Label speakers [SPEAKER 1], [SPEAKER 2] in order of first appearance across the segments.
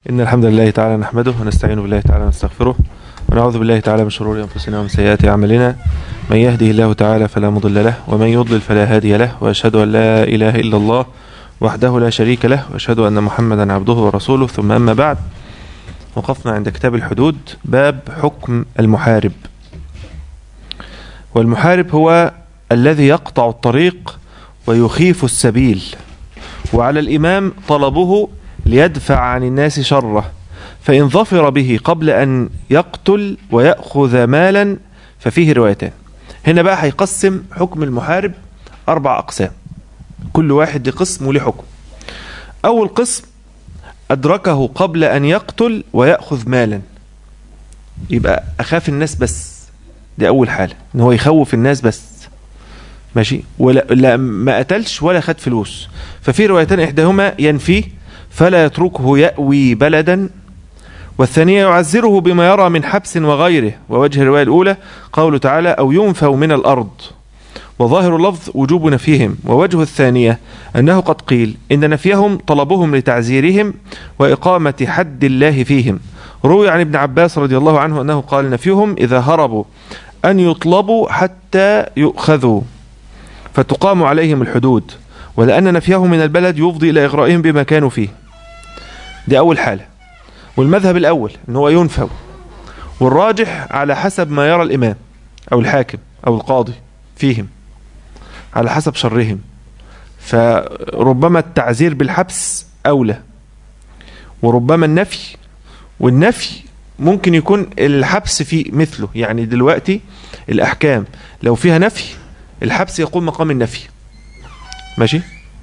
[SPEAKER 1] إن الحمد لله تعالى نحمده ونستعين بالله تعالى ونستغفره ونعوذ بالله تعالى من شرور أنفسنا ومن سيئات أعمالنا من يهده الله تعالى فلا مضل له ومن يضلل فلا هادي له وأشهد أن لا إله إلا الله وحده لا شريك له وأشهد أن محمدا عبده ورسوله ثم أما بعد وقفنا عند كتاب الحدود باب حكم المحارب والمحارب هو الذي يقطع الطريق ويخيف السبيل وعلى الإمام طلبه ليدفع عن الناس شره فإن ظفر به قبل أن يقتل ويأخذ مالا ففيه روايتان هنا بقى هيقسم حكم المحارب أربع أقسام كل واحد لقسم وليه حكم أول قسم أدركه قبل أن يقتل ويأخذ مالا يبقى أخاف الناس بس دي أول حالة إن هو يخوف الناس بس ماشي ولا لا ما قتلش ولا خد فلوس ففي روايتان إحداهما ينفيه فلا يتركه يأوي بلدا والثانية يعزره بما يرى من حبس وغيره ووجه الرواية الأولى قوله تعالى أو ينفوا من الأرض وظاهر اللفظ وجوب نفيهم ووجه الثانية أنه قد قيل إن نفيهم طلبهم لتعزيرهم وإقامة حد الله فيهم روي عن ابن عباس رضي الله عنه أنه قال نفيهم إذا هربوا أن يطلبوا حتى يؤخذوا فتقام عليهم الحدود ولأن نفيهم من البلد يفضي إلى إغرائهم بما كانوا فيه دي أول حالة والمذهب الأول أن هو ينفوا والراجح على حسب ما يرى الإمام أو الحاكم أو القاضي فيهم على حسب شرهم فربما التعزير بالحبس أولى وربما النفي والنفي ممكن يكون الحبس فيه مثله يعني دلوقتي الأحكام لو فيها نفي الحبس يقوم مقام النفي ماشي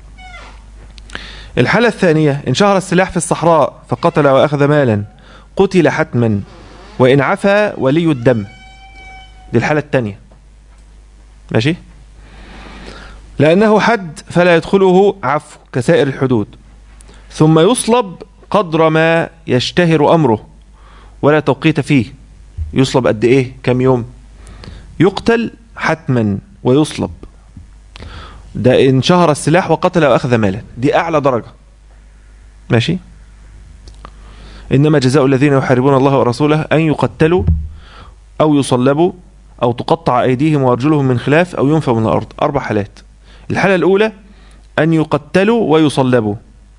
[SPEAKER 1] الحالة الثانية إن شهر السلاح في الصحراء فقتل وأخذ مالا قتل حتما وإن عفى ولي الدم دي الحالة الثانية ماشي لأنه حد فلا يدخله عفو كسائر الحدود ثم يصلب قدر ما يشتهر أمره ولا توقيت فيه يصلب قد إيه كم يوم يقتل حتما ويصلب ده إن شهر السلاح وقتل وأخذ مالا دي أعلى درجة ماشي إنما جزاء الذين يحاربون الله ورسوله أن يقتلوا أو يصلبوا أو تقطع أيديهم وأرجلهم من خلاف أو ينفوا من الأرض أربع حالات الحالة الأولى أن يقتلوا ويصلبوا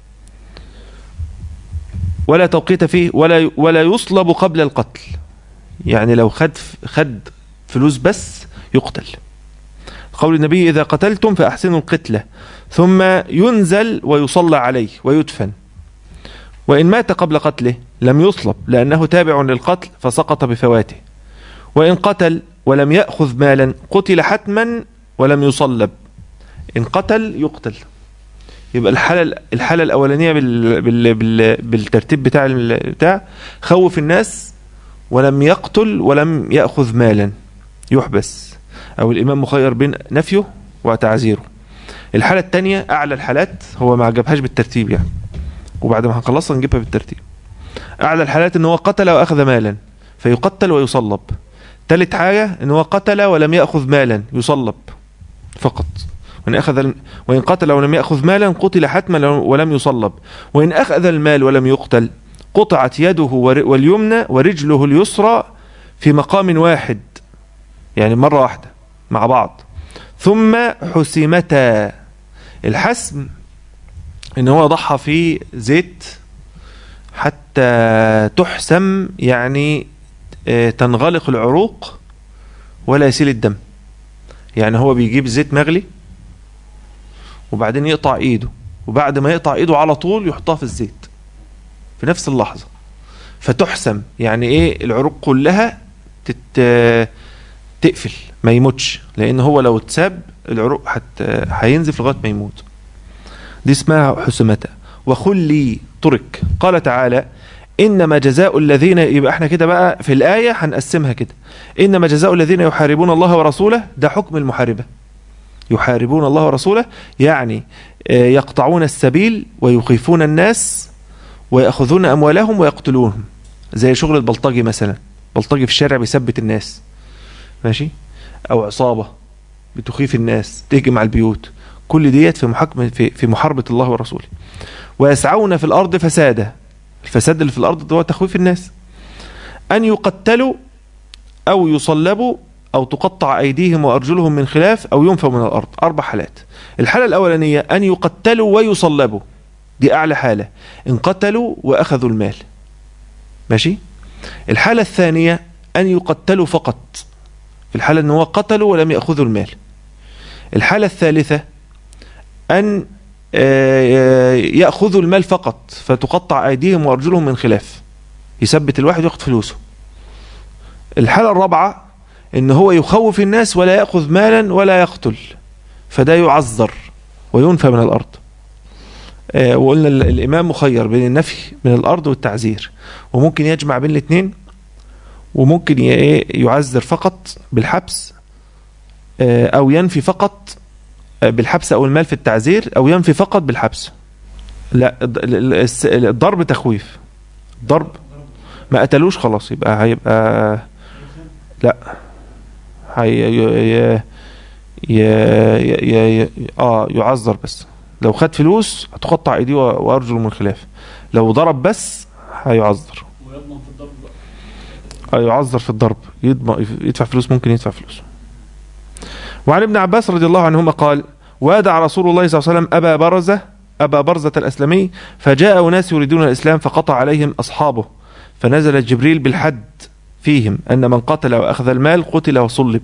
[SPEAKER 1] ولا توقيت فيه ولا ولا يصلب قبل القتل يعني لو خد خد فلوس بس يقتل قول النبي إذا قتلتم فأحسنوا القتلة ثم ينزل ويصلى عليه ويدفن وإن مات قبل قتله لم يصلب لأنه تابع للقتل فسقط بفواته وإن قتل ولم يأخذ مالا قتل حتما ولم يصلب إن قتل يقتل يبقى الحالة الحالة الأولانية بال بال بال بالترتيب بتاع بتاع خوف الناس ولم يقتل ولم يأخذ مالا يحبس أو الإمام مخير بين نفيه وتعزيره الحالة الثانية أعلى الحالات هو ما جابهاش بالترتيب يعني وبعد ما هنخلصها نجيبها بالترتيب أعلى الحالات إن هو قتل وأخذ مالا فيقتل ويصلب ثالث حاجة إن هو قتل ولم يأخذ مالا يصلب فقط وإن أخذ وإن قتل ولم يأخذ مالا قتل حتما ولم يصلب وإن أخذ المال ولم يقتل قطعت يده واليمنى ورجله اليسرى في مقام واحد يعني مرة واحدة مع بعض ثم حسمتا الحسم ان هو ضحى في زيت حتى تحسم يعني تنغلق العروق ولا يسيل الدم يعني هو بيجيب زيت مغلي وبعدين يقطع ايده وبعد ما يقطع ايده على طول يحطها في الزيت في نفس اللحظة فتحسم يعني ايه العروق كلها تت تقفل ما يموتش لان هو لو اتساب العروق حت هينزف لغايه ما يموت دي اسمها حسمتا وخلي ترك قال تعالى انما جزاء الذين يبقى احنا كده بقى في الايه هنقسمها كده انما جزاء الذين يحاربون الله ورسوله ده حكم المحاربه يحاربون الله ورسوله يعني يقطعون السبيل ويخيفون الناس ويأخذون أموالهم ويقتلونهم زي شغل البلطجي مثلا بلطجي في الشارع بيثبت الناس ماشي أو عصابة بتخيف الناس تهجم على البيوت كل ديت في محاكمة في, في محاربة الله ورسوله ويسعون في الأرض فسادا الفساد اللي في الأرض هو تخويف الناس أن يقتلوا أو يصلبوا أو تقطع أيديهم وأرجلهم من خلاف أو ينفوا من الأرض أربع حالات الحالة الأولانية أن يقتلوا ويصلبوا دي أعلى حالة إن قتلوا وأخذوا المال ماشي الحالة الثانية أن يقتلوا فقط في الحالة أنه قتلوا ولم يأخذوا المال الحالة الثالثة أن يأخذوا المال فقط فتقطع أيديهم وأرجلهم من خلاف يثبت الواحد وياخد فلوسه الحالة الرابعة ان هو يخوف الناس ولا يأخذ مالا ولا يقتل فده يعذر وينفى من الأرض آه وقلنا الإمام مخير بين النفي من الأرض والتعزير وممكن يجمع بين الاثنين وممكن يعذر فقط بالحبس آه أو ينفي فقط بالحبس أو المال في التعزير أو ينفي فقط بالحبس لا الضرب تخويف ضرب ما قتلوش خلاص يبقى هيبقى لا هي ي... ي... ي... ي... اه يعذر بس لو خد فلوس هتقطع ايديه وارجله من خلاف لو ضرب بس هيعذر
[SPEAKER 2] ويضمن في الضرب
[SPEAKER 1] اه
[SPEAKER 2] بقى
[SPEAKER 1] يعذر في الضرب يضمن يدفع فلوس ممكن يدفع فلوس وعن ابن عباس رضي الله عنهما قال وادع رسول الله صلى الله عليه وسلم ابا برزه ابا برزه الاسلمي فجاء اناس يريدون الاسلام فقطع عليهم اصحابه فنزل جبريل بالحد فيهم أن من قتل وأخذ المال قتل وصلب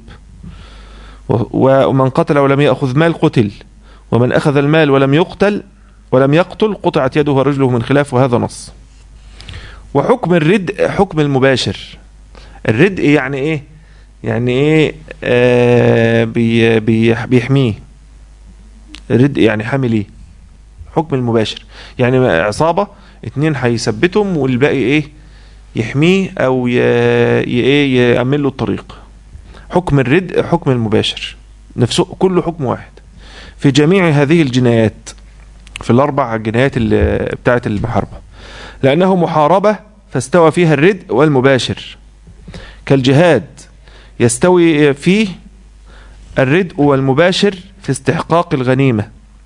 [SPEAKER 1] ومن قتل ولم يأخذ مال قتل ومن أخذ المال ولم يقتل ولم يقتل قطعت يده ورجله من خلاف وهذا نص وحكم الردء حكم المباشر الردء يعني ايه يعني ايه آه بي بي بيحميه الردء يعني حامل ايه حكم المباشر يعني عصابة اتنين هيثبتهم والباقي ايه يحميه او ي... ي... ايه يأمن له الطريق حكم الردء حكم المباشر نفسه كله حكم واحد في جميع هذه الجنايات في الاربع جنايات اللي بتاعت المحاربة لانه محاربة فاستوى فيها الردء والمباشر كالجهاد يستوي فيه الردء والمباشر في استحقاق الغنيمة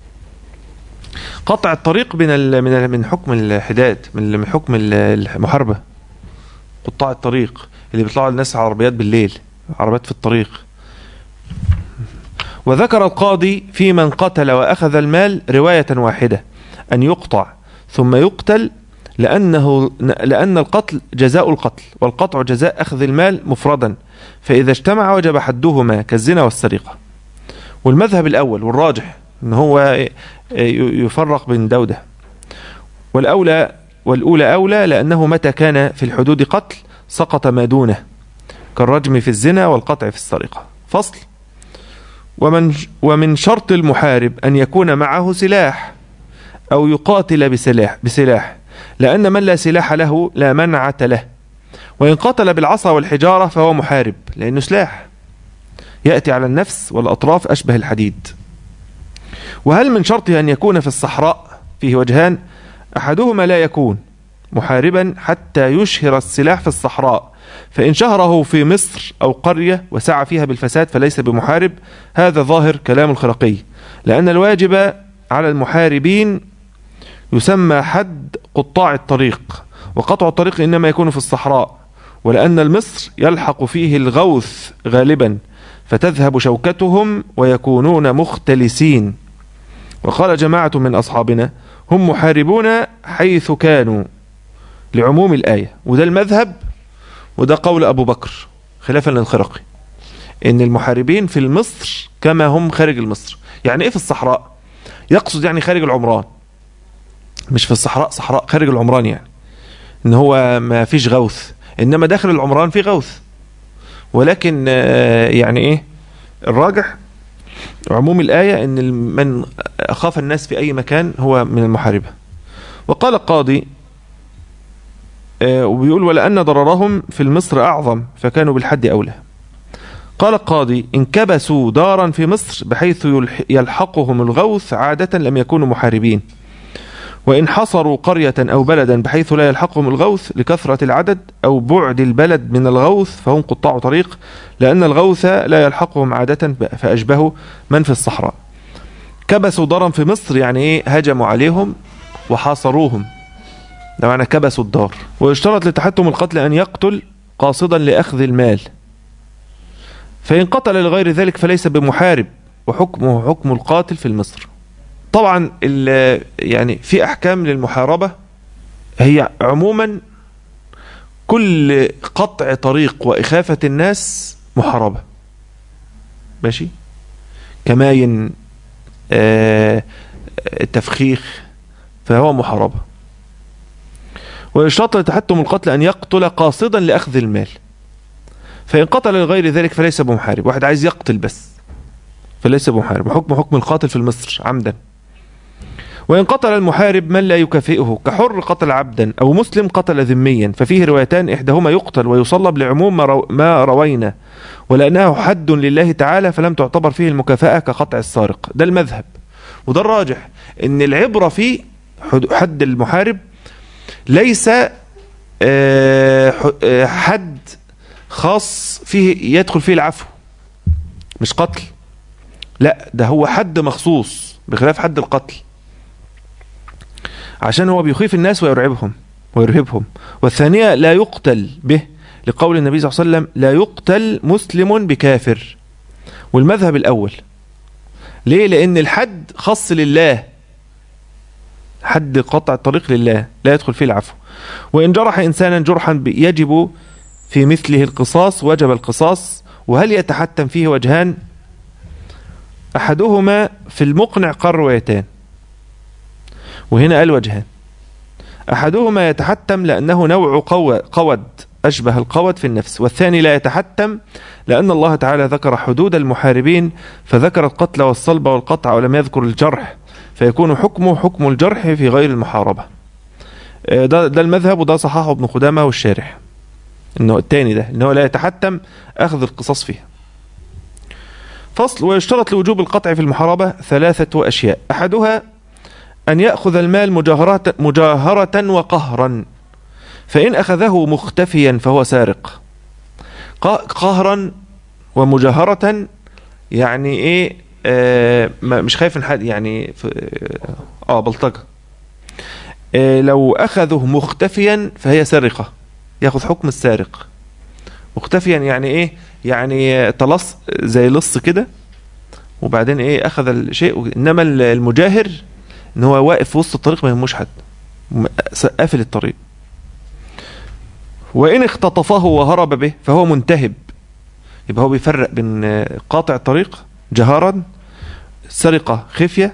[SPEAKER 1] قطع الطريق من ال من ال من حكم الحداد من من حكم المحاربة قطاع الطريق اللي بيطلعوا الناس على عربيات بالليل عربيات في الطريق وذكر القاضي في من قتل وأخذ المال رواية واحدة أن يقطع ثم يقتل لأنه لأن القتل جزاء القتل والقطع جزاء أخذ المال مفردا فإذا اجتمع وجب حدهما كالزنا والسرقة والمذهب الأول والراجح أن هو يفرق بين ده وده والأولى والأولى أولى لأنه متى كان في الحدود قتل سقط ما دونه كالرجم في الزنا والقطع في السرقة فصل ومن, ومن شرط المحارب أن يكون معه سلاح أو يقاتل بسلاح, بسلاح لأن من لا سلاح له لا منعة له وإن قتل بالعصا والحجارة فهو محارب لأنه سلاح يأتي على النفس والأطراف أشبه الحديد وهل من شرطه أن يكون في الصحراء فيه وجهان أحدهما لا يكون محاربا حتى يشهر السلاح في الصحراء فإن شهره في مصر أو قرية وسعى فيها بالفساد فليس بمحارب هذا ظاهر كلام الخرقي لأن الواجب على المحاربين يسمى حد قطاع الطريق وقطع الطريق إنما يكون في الصحراء ولأن المصر يلحق فيه الغوث غالبا فتذهب شوكتهم ويكونون مختلسين وقال جماعة من أصحابنا هم محاربون حيث كانوا لعموم الآية وده المذهب وده قول أبو بكر خلافا للخرقي إن المحاربين في المصر كما هم خارج المصر يعني إيه في الصحراء يقصد يعني خارج العمران مش في الصحراء صحراء خارج العمران يعني إن هو ما فيش غوث إنما داخل العمران في غوث ولكن يعني إيه الراجح عموم الآية أن من أخاف الناس في أي مكان هو من المحاربة وقال القاضي وبيقول ولأن ضررهم في المصر أعظم فكانوا بالحد أولى قال القاضي إن كبسوا دارا في مصر بحيث يلحقهم الغوث عادة لم يكونوا محاربين وإن حصروا قرية أو بلدا بحيث لا يلحقهم الغوث لكثرة العدد أو بعد البلد من الغوث فهم قطاع طريق لأن الغوث لا يلحقهم عادة فأشبهوا من في الصحراء كبسوا ضرا في مصر يعني إيه هجموا عليهم وحاصروهم ده معنى كبسوا الدار ويشترط لتحتم القتل أن يقتل قاصدا لأخذ المال فإن قتل لغير ذلك فليس بمحارب وحكمه حكم القاتل في المصر طبعا ال- يعني في أحكام للمحاربة هي عموما كل قطع طريق وإخافة الناس محاربة ماشي كماين آه، التفخيخ فهو محاربة ويشترط لتحتم القتل أن يقتل قاصدا لأخذ المال فإن قتل لغير ذلك فليس بمحارب واحد عايز يقتل بس فليس بمحارب وحكم حكم القاتل في المصر عمدا وإن قتل المحارب من لا يكافئه كحر قتل عبدا أو مسلم قتل ذميا ففيه روايتان إحداهما يقتل ويصلب لعموم ما رو- ما روينا ولأنه حد لله تعالى فلم تعتبر فيه المكافأة كقطع السارق ده المذهب وده الراجح ان العبرة في حد- حد المحارب ليس آه، ح- آه، حد خاص فيه يدخل فيه العفو مش قتل لا ده هو حد مخصوص بخلاف حد القتل عشان هو بيخيف الناس ويرعبهم ويرهبهم والثانية لا يقتل به لقول النبي صلى الله عليه وسلم لا يقتل مسلم بكافر والمذهب الأول ليه لأن الحد خاص لله حد قطع الطريق لله لا يدخل فيه العفو وإن جرح إنسانا جرحا ب- يجب في مثله القصاص وجب القصاص وهل يتحتم فيه وجهان أحدهما في المقنع قال روايتان وهنا قال وجهان أحدهما يتحتم لأنه نوع قو- قود أشبه القود في النفس والثاني لا يتحتم لأن الله تعالى ذكر حدود المحاربين فذكر القتل والصلب والقطع ولم يذكر الجرح فيكون حكمه حكم الجرح في غير المحاربة آه، ده, ده المذهب وده صححه ابن خدامة والشارح انه الثاني ده انه لا يتحتم اخذ القصاص فيها فصل ويشترط لوجوب القطع في المحاربة ثلاثة أشياء أحدها أن يأخذ المال مجاهرة, مجاهرة وقهرا فإن أخذه مختفيا فهو سارق ق- قهرا ومجاهرة يعني إيه آه ما- مش خايف من حد يعني في- اه بلطجة آه لو أخذه مختفيا فهي سرقة ياخذ حكم السارق مختفيا يعني ايه يعني تلص زي لص كده وبعدين ايه اخذ الشيء انما المجاهر ان هو واقف في وسط الطريق ما يهموش حد م- قافل الطريق وان اختطفه وهرب به فهو منتهب يبقى هو بيفرق بين آه، قاطع الطريق جهارا سرقة خفية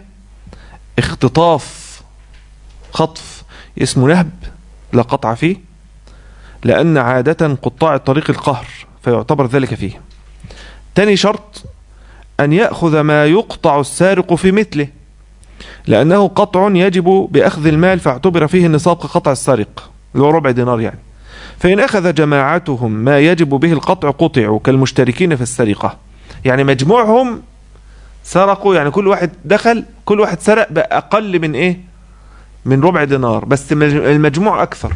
[SPEAKER 1] اختطاف خطف اسمه نهب لا قطع فيه لأن عادة قطاع الطريق القهر فيعتبر ذلك فيه تاني شرط أن يأخذ ما يقطع السارق في مثله لأنه قطع يجب بأخذ المال فاعتبر فيه النصاب كقطع السارق اللي هو ربع دينار يعني فإن أخذ جماعتهم ما يجب به القطع قطعوا كالمشتركين في السرقة يعني مجموعهم سرقوا يعني كل واحد دخل كل واحد سرق بأقل من إيه من ربع دينار بس المج- المجموع أكثر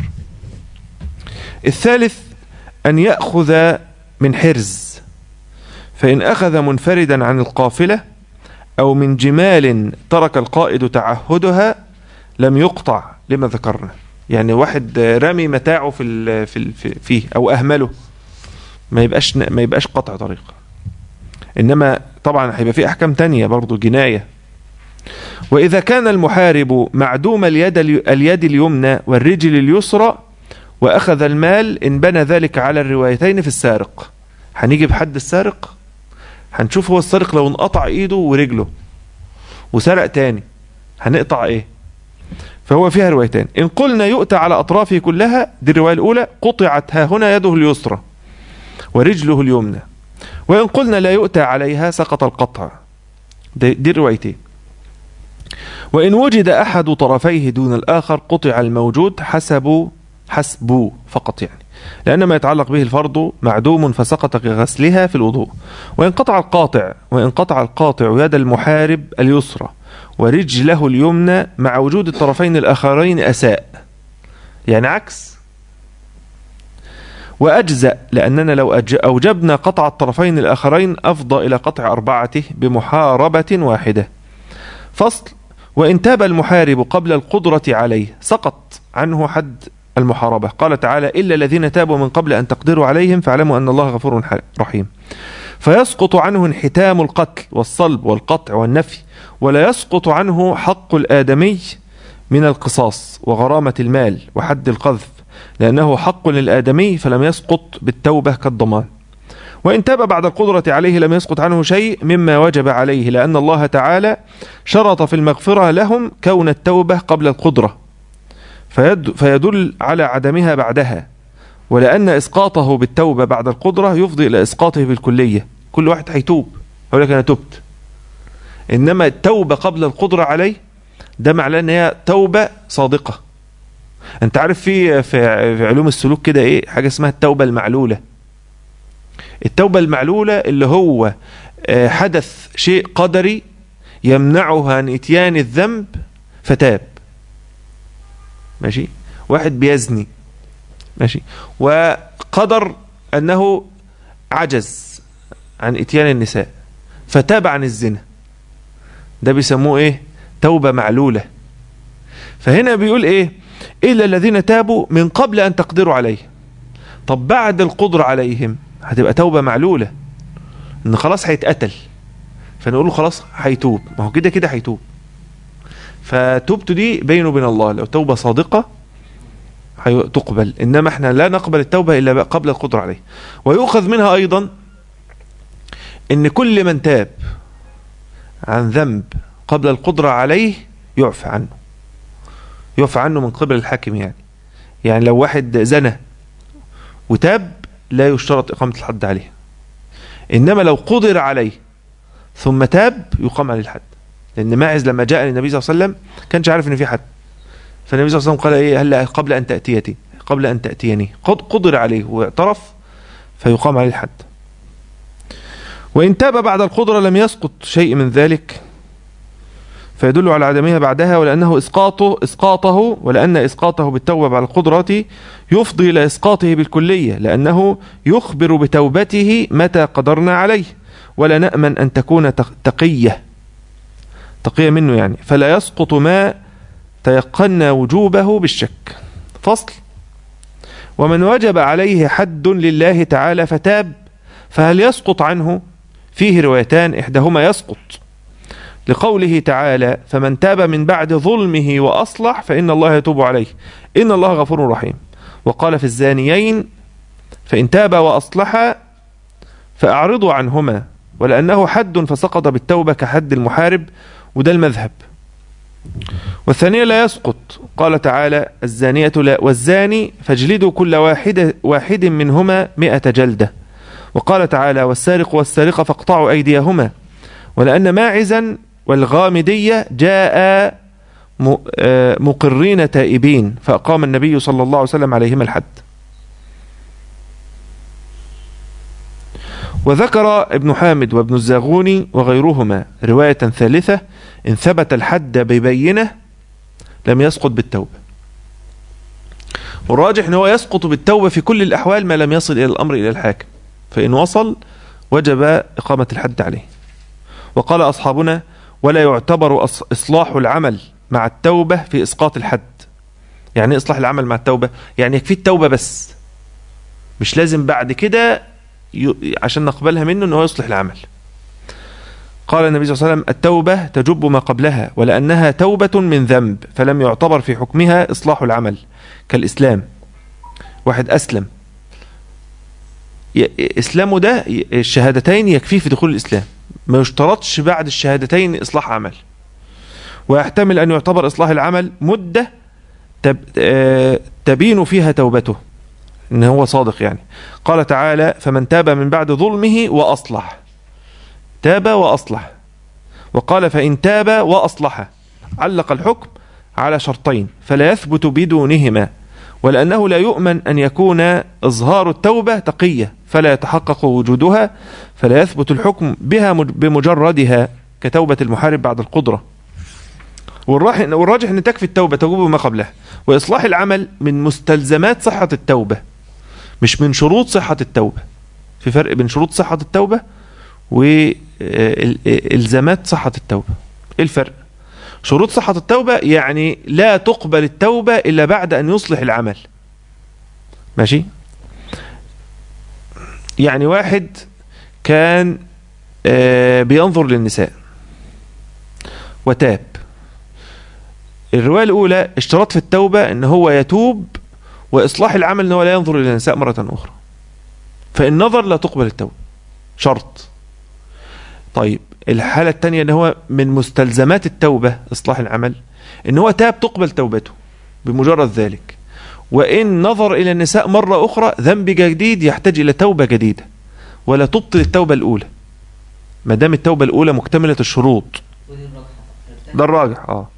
[SPEAKER 1] الثالث أن يأخذ من حرز فإن أخذ منفردا عن القافلة أو من جمال ترك القائد تعهدها لم يقطع لما ذكرنا يعني واحد رمي متاعه في ال في ال في- فيه أو أهمله ما يبقاش ما يبقاش قطع طريق إنما طبعا هيبقى في أحكام تانية برضو جناية وإذا كان المحارب معدوم اليد اليد اليمنى والرجل اليسرى وأخذ المال إن بنى ذلك على الروايتين في السارق هنيجي بحد السارق هنشوف هو السارق لو انقطع إيده ورجله وسرق تاني هنقطع إيه فهو فيها روايتين إن قلنا يؤتى على أطرافه كلها دي الرواية الأولى قطعت ها هنا يده اليسرى ورجله اليمنى وإن قلنا لا يؤتى عليها سقط القطع دي, دي الروايتين وإن وجد أحد طرفيه دون الآخر قطع الموجود حسب حسب فقط يعني لأن ما يتعلق به الفرض معدوم فسقط كغسلها في الوضوء وإن قطع القاطع وإن قطع القاطع يد المحارب اليسرى ورجله اليمنى مع وجود الطرفين الآخرين أساء يعني عكس وأجزأ لأننا لو أج- أوجبنا قطع الطرفين الآخرين أفضى إلى قطع أربعته بمحاربة واحدة فصل وإن تاب المحارب قبل القدرة عليه سقط عنه حد المحاربة قال تعالى إلا الذين تابوا من قبل أن تقدروا عليهم فاعلموا أن الله غفور رحيم فيسقط عنه انحتام القتل والصلب والقطع والنفي ولا يسقط عنه حق الآدمي من القصاص وغرامة المال وحد القذف لأنه حق للآدمي فلم يسقط بالتوبة كالضمان وإن تاب بعد القدرة عليه لم يسقط عنه شيء مما وجب عليه لأن الله تعالى شرط في المغفرة لهم كون التوبة قبل القدرة فيدل على عدمها بعدها ولأن إسقاطه بالتوبة بعد القدرة يفضي إلى إسقاطه بالكلية كل واحد هيتوب يقول لك أنا تبت إنما التوبة قبل القدرة عليه ده معناه ان هي توبه صادقه انت عارف في في علوم السلوك كده ايه حاجه اسمها التوبه المعلوله التوبه المعلوله اللي هو آه، حدث شيء قدري يمنعه عن اتيان الذنب فتاب ماشي واحد بيزني ماشي وقدر انه عجز عن اتيان النساء فتاب عن الزنا ده بيسموه ايه توبة معلولة فهنا بيقول ايه إلا الذين تابوا من قبل أن تقدروا عليه طب بعد القدرة عليهم هتبقى توبة معلولة ان خلاص هيتقتل فنقول له خلاص هيتوب ما هو كده كده هيتوب فتوبته دي بينه وبين الله لو توبة صادقة تقبل إنما احنا لا نقبل التوبة إلا قبل القدرة عليه ويؤخذ منها أيضا إن كل من تاب عن ذنب قبل القدرة عليه يعفى عنه يعفى عنه من قبل الحاكم يعني يعني لو واحد زنى وتاب لا يشترط إقامة الحد عليه إنما لو قدر عليه ثم تاب يقام عليه الحد لأن ماعز لما جاء للنبي صلى الله عليه وسلم كانش عارف إن في حد فالنبي صلى الله عليه وسلم قال إيه هل قبل أن تأتيتي قبل أن تأتيني قد قدر عليه واعترف فيقام عليه الحد وإن تاب بعد القدرة لم يسقط شيء من ذلك فيدل على عدمها بعدها ولأنه إسقاطه إسقاطه ولأن إسقاطه بالتوبة بعد القدرة يفضي إلى إسقاطه بالكلية لأنه يخبر بتوبته متى قدرنا عليه ولا نأمن أن تكون تقية تقية منه يعني فلا يسقط ما تيقنا وجوبه بالشك فصل ومن وجب عليه حد لله تعالى فتاب فهل يسقط عنه فيه روايتان إحداهما يسقط لقوله تعالى فمن تاب من بعد ظلمه وأصلح فإن الله يتوب عليه إن الله غفور رحيم وقال في الزانيين فإن تاب وأصلح فأعرضوا عنهما ولأنه حد فسقط بالتوبة كحد المحارب وده المذهب والثانية لا يسقط قال تعالى الزانية لا والزاني فاجلدوا كل واحد, واحد منهما مئة جلدة وقال تعالى والسارق والسارقة فاقطعوا أيديهما ولأن ماعزا والغامدية جاء آه، مقرين تائبين فأقام النبي صلى الله عليه وسلم عليهما الحد وذكر ابن حامد وابن الزاغوني وغيرهما رواية ثالثة إن ثبت الحد ببينة لم يسقط بالتوبة والراجح أنه يسقط بالتوبة في كل الأحوال ما لم يصل إلى الأمر إلى الحاكم فإن وصل وجب إقامة الحد عليه وقال أصحابنا ولا يعتبر إصلاح العمل مع التوبة في إسقاط الحد يعني إيه إصلاح العمل مع التوبة يعني يكفي التوبة بس مش لازم بعد كده عشان نقبلها منه أنه يصلح العمل قال النبي صلى الله عليه وسلم التوبة تجب ما قبلها ولأنها توبة من ذنب فلم يعتبر في حكمها إصلاح العمل كالإسلام واحد أسلم إسلامه ده الشهادتين يكفيه في دخول الإسلام ما يشترطش بعد الشهادتين إصلاح عمل ويحتمل أن يعتبر إصلاح العمل مدة آه، تبين فيها توبته إن هو صادق يعني قال تعالى فمن تاب من بعد ظلمه وأصلح تاب وأصلح وقال فإن تاب وأصلح علق الحكم على شرطين فلا يثبت بدونهما ولأنه لا يؤمن أن يكون إظهار التوبة تقية فلا يتحقق وجودها فلا يثبت الحكم بها بمجردها كتوبة المحارب بعد القدرة والراجح أن تكفي التوبة تجوب ما قبلها وإصلاح العمل من مستلزمات صحة التوبة مش من شروط صحة التوبة في فرق بين شروط صحة التوبة والزامات صحة التوبة ايه الفرق شروط صحة التوبة يعني لا تقبل التوبة إلا بعد أن يصلح العمل ماشي يعني واحد كان آه، بينظر للنساء وتاب الرواية الأولى اشترط في التوبة أن هو يتوب وإصلاح العمل أنه لا ينظر إلى النساء مرة أخرى فإن نظر لا تقبل التوبة شرط طيب الحالة الثانية أن هو من مستلزمات التوبة إصلاح العمل أن هو تاب تقبل توبته بمجرد ذلك وإن نظر إلى النساء مرة أخرى ذنب جديد يحتاج إلى توبة جديدة ولا تبطل التوبة الأولى ما دام التوبة الأولى مكتملة الشروط ده الراجح اه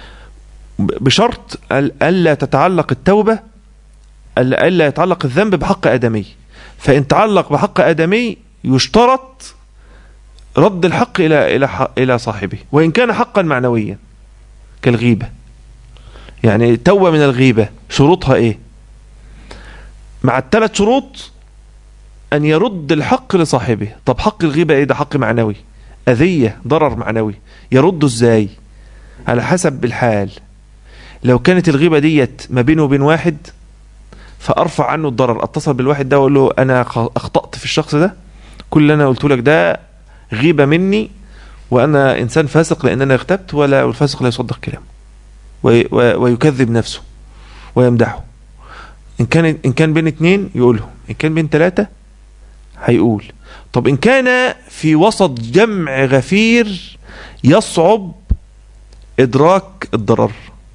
[SPEAKER 1] بشرط ألا تتعلق التوبة ألا يتعلق الذنب بحق آدمي فإن تعلق بحق آدمي يشترط رد الحق إلى إلى إلى صاحبه وإن كان حقا معنويا كالغيبة يعني توبة من الغيبة شروطها إيه مع الثلاث شروط أن يرد الحق لصاحبه طب حق الغيبة إيه ده حق معنوي أذية ضرر معنوي يرده إزاي على حسب الحال لو كانت الغيبة ديت ما بينه وبين واحد فأرفع عنه الضرر أتصل بالواحد ده وأقول له أنا أخطأت في الشخص ده كل اللي أنا قلته لك ده غيبة مني وأنا إنسان فاسق لأن أنا اغتبت ولا الفاسق لا يصدق كلامه ويكذب نفسه ويمدحه إن كان إن كان بين اثنين يقولهم إن كان بين ثلاثة هيقول طب إن كان في وسط جمع غفير يصعب إدراك الضرر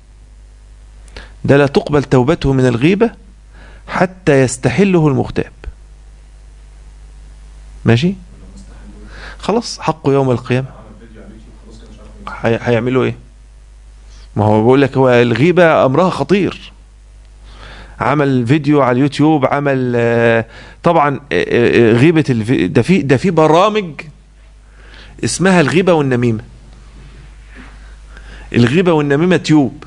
[SPEAKER 1] ده لا تقبل توبته من الغيبة حتى يستحله المغتاب ماشي خلاص حقه يوم القيامة هيعملوا ايه ما هو بقول لك هو الغيبة امرها خطير عمل فيديو على اليوتيوب عمل آه، طبعا آه، آه، غيبة ده في ده في برامج اسمها الغيبة والنميمة الغيبة والنميمة تيوب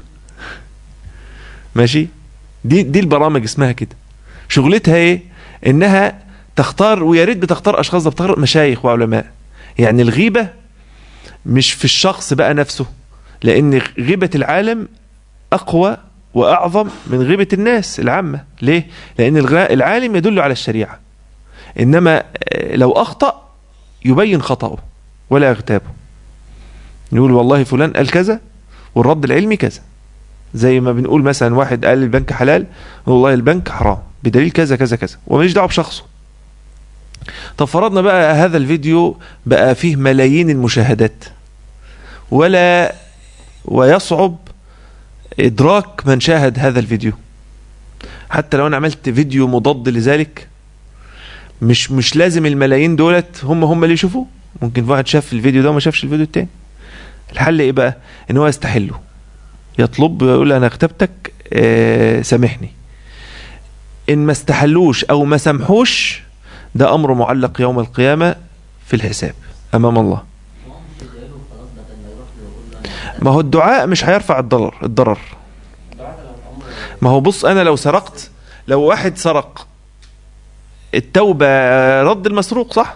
[SPEAKER 1] ماشي دي دي البرامج اسمها كده شغلتها ايه انها تختار ويا ريت بتختار اشخاص بتختار مشايخ وعلماء يعني الغيبة مش في الشخص بقى نفسه لان غيبة العالم اقوى واعظم من غيبة الناس العامة ليه لان العالم يدل على الشريعة انما لو اخطأ يبين خطأه ولا يغتابه يقول والله فلان قال كذا والرد العلمي كذا زي ما بنقول مثلا واحد قال البنك حلال والله البنك حرام بدليل كذا كذا كذا وماليش دعوه بشخصه طب فرضنا بقى هذا الفيديو بقى فيه ملايين المشاهدات ولا ويصعب ادراك من شاهد هذا الفيديو حتى لو انا عملت فيديو مضاد لذلك مش مش لازم الملايين دولت هم هم اللي يشوفوه ممكن واحد شاف الفيديو ده وما شافش الفيديو التاني الحل ايه بقى ان هو يستحله يطلب يقول انا اغتبتك آه سامحني ان ما استحلوش او ما سامحوش ده امر معلق يوم القيامة في الحساب امام الله ما هو الدعاء مش هيرفع الضرر الضرر ما هو بص انا لو سرقت لو واحد سرق التوبة رد المسروق صح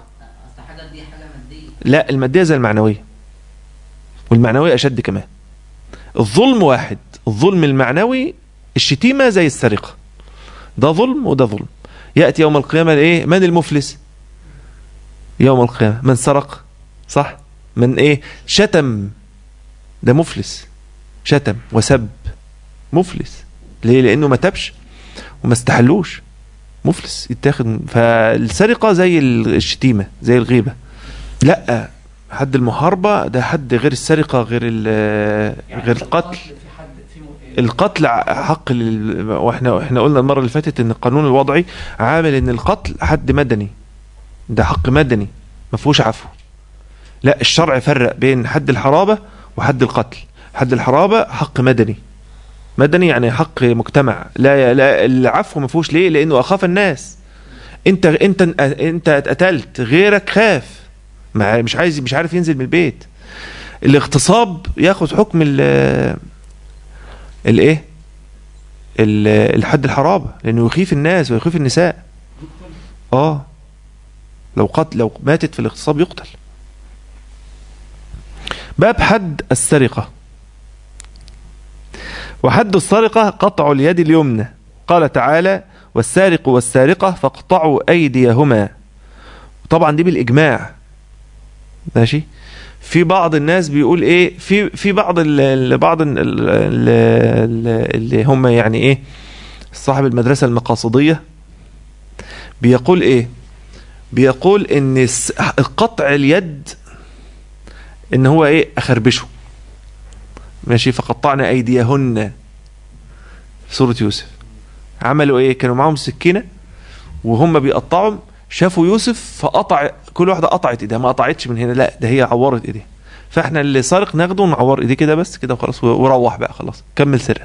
[SPEAKER 1] لا المادية زي المعنوية والمعنوية أشد كمان الظلم واحد الظلم المعنوي الشتيمة زي السرقة ده ظلم وده ظلم يأتي يوم القيامة ايه من المفلس يوم القيامة من سرق صح من ايه شتم ده مفلس شتم وسب مفلس ليه لانه ما تبش وما استحلوش مفلس يتاخد فالسرقة زي الشتيمة زي الغيبة لا حد المحاربة ده حد غير السرقة غير يعني غير القتل القتل حق واحنا احنا قلنا المرة اللي فاتت ان القانون الوضعي عامل ان القتل حد مدني ده حق مدني ما فيهوش عفو لا الشرع فرق بين حد الحرابة وحد القتل حد الحرابة حق مدني مدني يعني حق مجتمع لا لا العفو ما فيهوش ليه لانه اخاف الناس انت انت انت اتقتلت غيرك خاف مش عايز مش عارف ينزل من البيت الاغتصاب ياخذ حكم ال الايه الحد الحرابه لانه يخيف الناس ويخيف النساء اه لو قتل لو ماتت في الاغتصاب يقتل باب حد السرقه وحد السرقة قطع اليد اليمنى قال تعالى والسارق والسارقة فاقطعوا أيديهما طبعا دي بالإجماع ماشي في بعض الناس بيقول ايه في في بعض ال بعض ال اللي هم يعني ايه صاحب المدرسة المقاصدية بيقول ايه بيقول ان قطع اليد ان هو ايه اخربشه ماشي فقطعنا ايديهن في سورة يوسف عملوا ايه كانوا معاهم سكينة وهم بيقطعوا شافوا يوسف فقطع كل واحدة قطعت ايديها ما قطعتش من هنا لا ده هي عورت ايديها فاحنا اللي سارق ناخده ونعور ايديه كده بس كده وخلاص وروح بقى خلاص كمل سرقة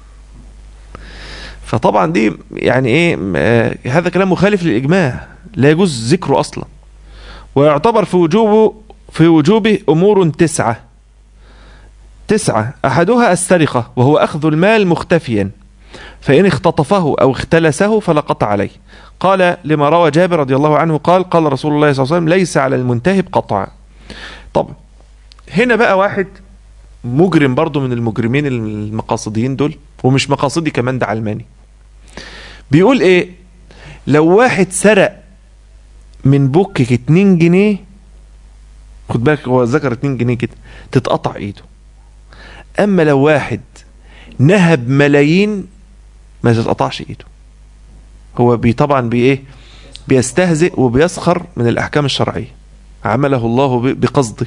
[SPEAKER 1] فطبعا دي يعني ايه آه هذا كلام مخالف للاجماع لا يجوز ذكره اصلا ويعتبر في وجوبه في وجوبه امور تسعه تسعه احدها السرقه وهو اخذ المال مختفيا فان اختطفه او اختلسه فلا قطع عليه قال لما روى جابر رضي الله عنه قال قال رسول الله صلى الله عليه وسلم ليس على المنتهب قطع طب هنا بقى واحد مجرم برضه من المجرمين المقاصديين دول ومش مقاصدي كمان ده علماني بيقول ايه لو واحد سرق من بوكك 2 جنيه خد بالك هو ذكر 2 جنيه كده تتقطع ايده اما لو واحد نهب ملايين ما تتقطعش ايده هو بي طبعا بي ايه بيستهزئ وبيسخر من الاحكام الشرعيه عمله الله بقصده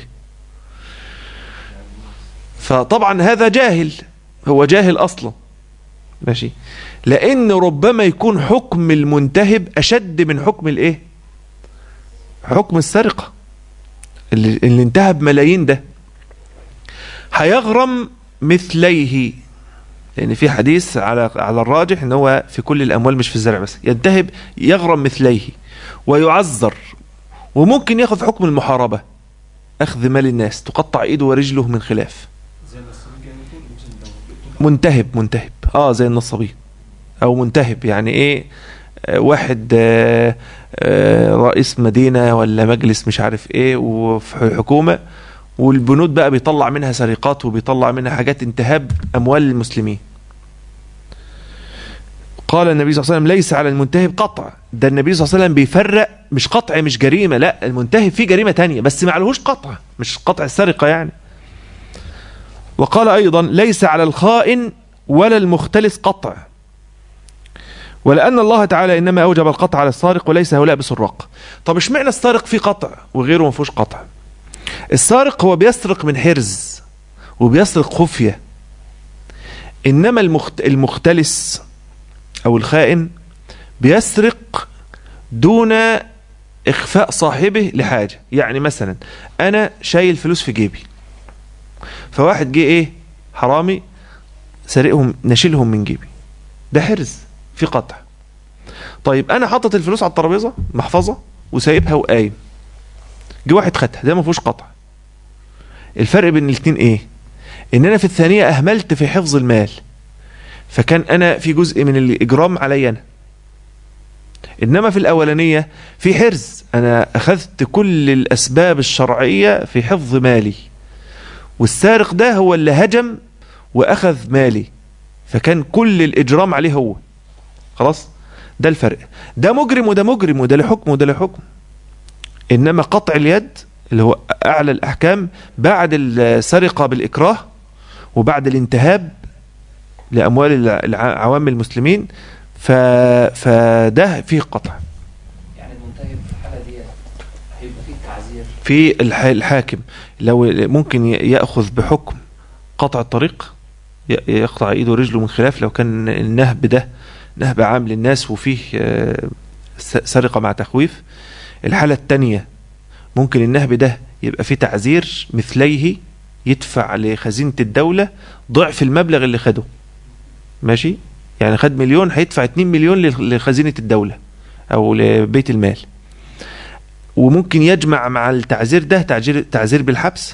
[SPEAKER 1] فطبعا هذا جاهل هو جاهل اصلا ماشي لان ربما يكون حكم المنتهب اشد من حكم الايه حكم السرقه اللي, اللي انتهب ملايين ده هيغرم مثليه لان في حديث على على الراجح ان هو في كل الاموال مش في الزرع بس ينتهب يغرم مثليه ويعذر وممكن ياخذ حكم المحاربه اخذ مال الناس تقطع ايده ورجله من خلاف منتهب منتهب اه زي النصابين او منتهب يعني ايه آه واحد آه آه رئيس مدينة ولا مجلس مش عارف ايه وفي حكومة والبنود بقى بيطلع منها سرقات وبيطلع منها حاجات انتهاب اموال المسلمين قال النبي صلى الله عليه وسلم ليس على المنتهب قطع ده النبي صلى الله عليه وسلم بيفرق مش قطع مش جريمة لا المنتهب فيه جريمة تانية بس ما عليهوش قطع مش قطع السرقة يعني وقال أيضا ليس على الخائن ولا المختلس قطع ولأن الله تعالى إنما أوجب القطع على السارق وليس هؤلاء بسراق طب اشمعنى السارق فيه قطع وغيره ما فيهوش قطع السارق هو بيسرق من حرز وبيسرق خفية إنما المخت... المختلس أو الخائن بيسرق دون إخفاء صاحبه لحاجة يعني مثلا أنا شايل فلوس في جيبي فواحد جه إيه حرامي سارقهم نشيلهم من جيبي ده حرز في قطع طيب انا حاطط الفلوس على الترابيزه محفظه وسايبها وقايم جه واحد خدها ده ما فيهوش قطع الفرق بين الاثنين ايه ان انا في الثانيه اهملت في حفظ المال فكان انا في جزء من الاجرام علي انا انما في الاولانيه في حرز انا اخذت كل الاسباب الشرعيه في حفظ مالي والسارق ده هو اللي هجم واخذ مالي فكان كل الاجرام عليه هو خلاص ده الفرق ده مجرم وده مجرم وده له حكم وده له حكم انما قطع اليد اللي هو اعلى الاحكام بعد السرقه بالاكراه وبعد الانتهاب لاموال عوام المسلمين ف... فده فيه قطع
[SPEAKER 2] يعني المنتهب في الحاله دي هيبقى فيه تعزير
[SPEAKER 1] في الح... الحاكم لو ممكن ياخذ بحكم قطع الطريق يقطع ايده ورجله من خلاف لو كان النهب ده نهب عام للناس وفيه سرقة مع تخويف الحالة الثانية ممكن النهب ده يبقى فيه تعزير مثليه يدفع لخزينة الدولة ضعف المبلغ اللي خده ماشي يعني خد مليون هيدفع 2 مليون لخزينة الدولة او لبيت المال وممكن يجمع مع التعزير ده تعزير, تعزير بالحبس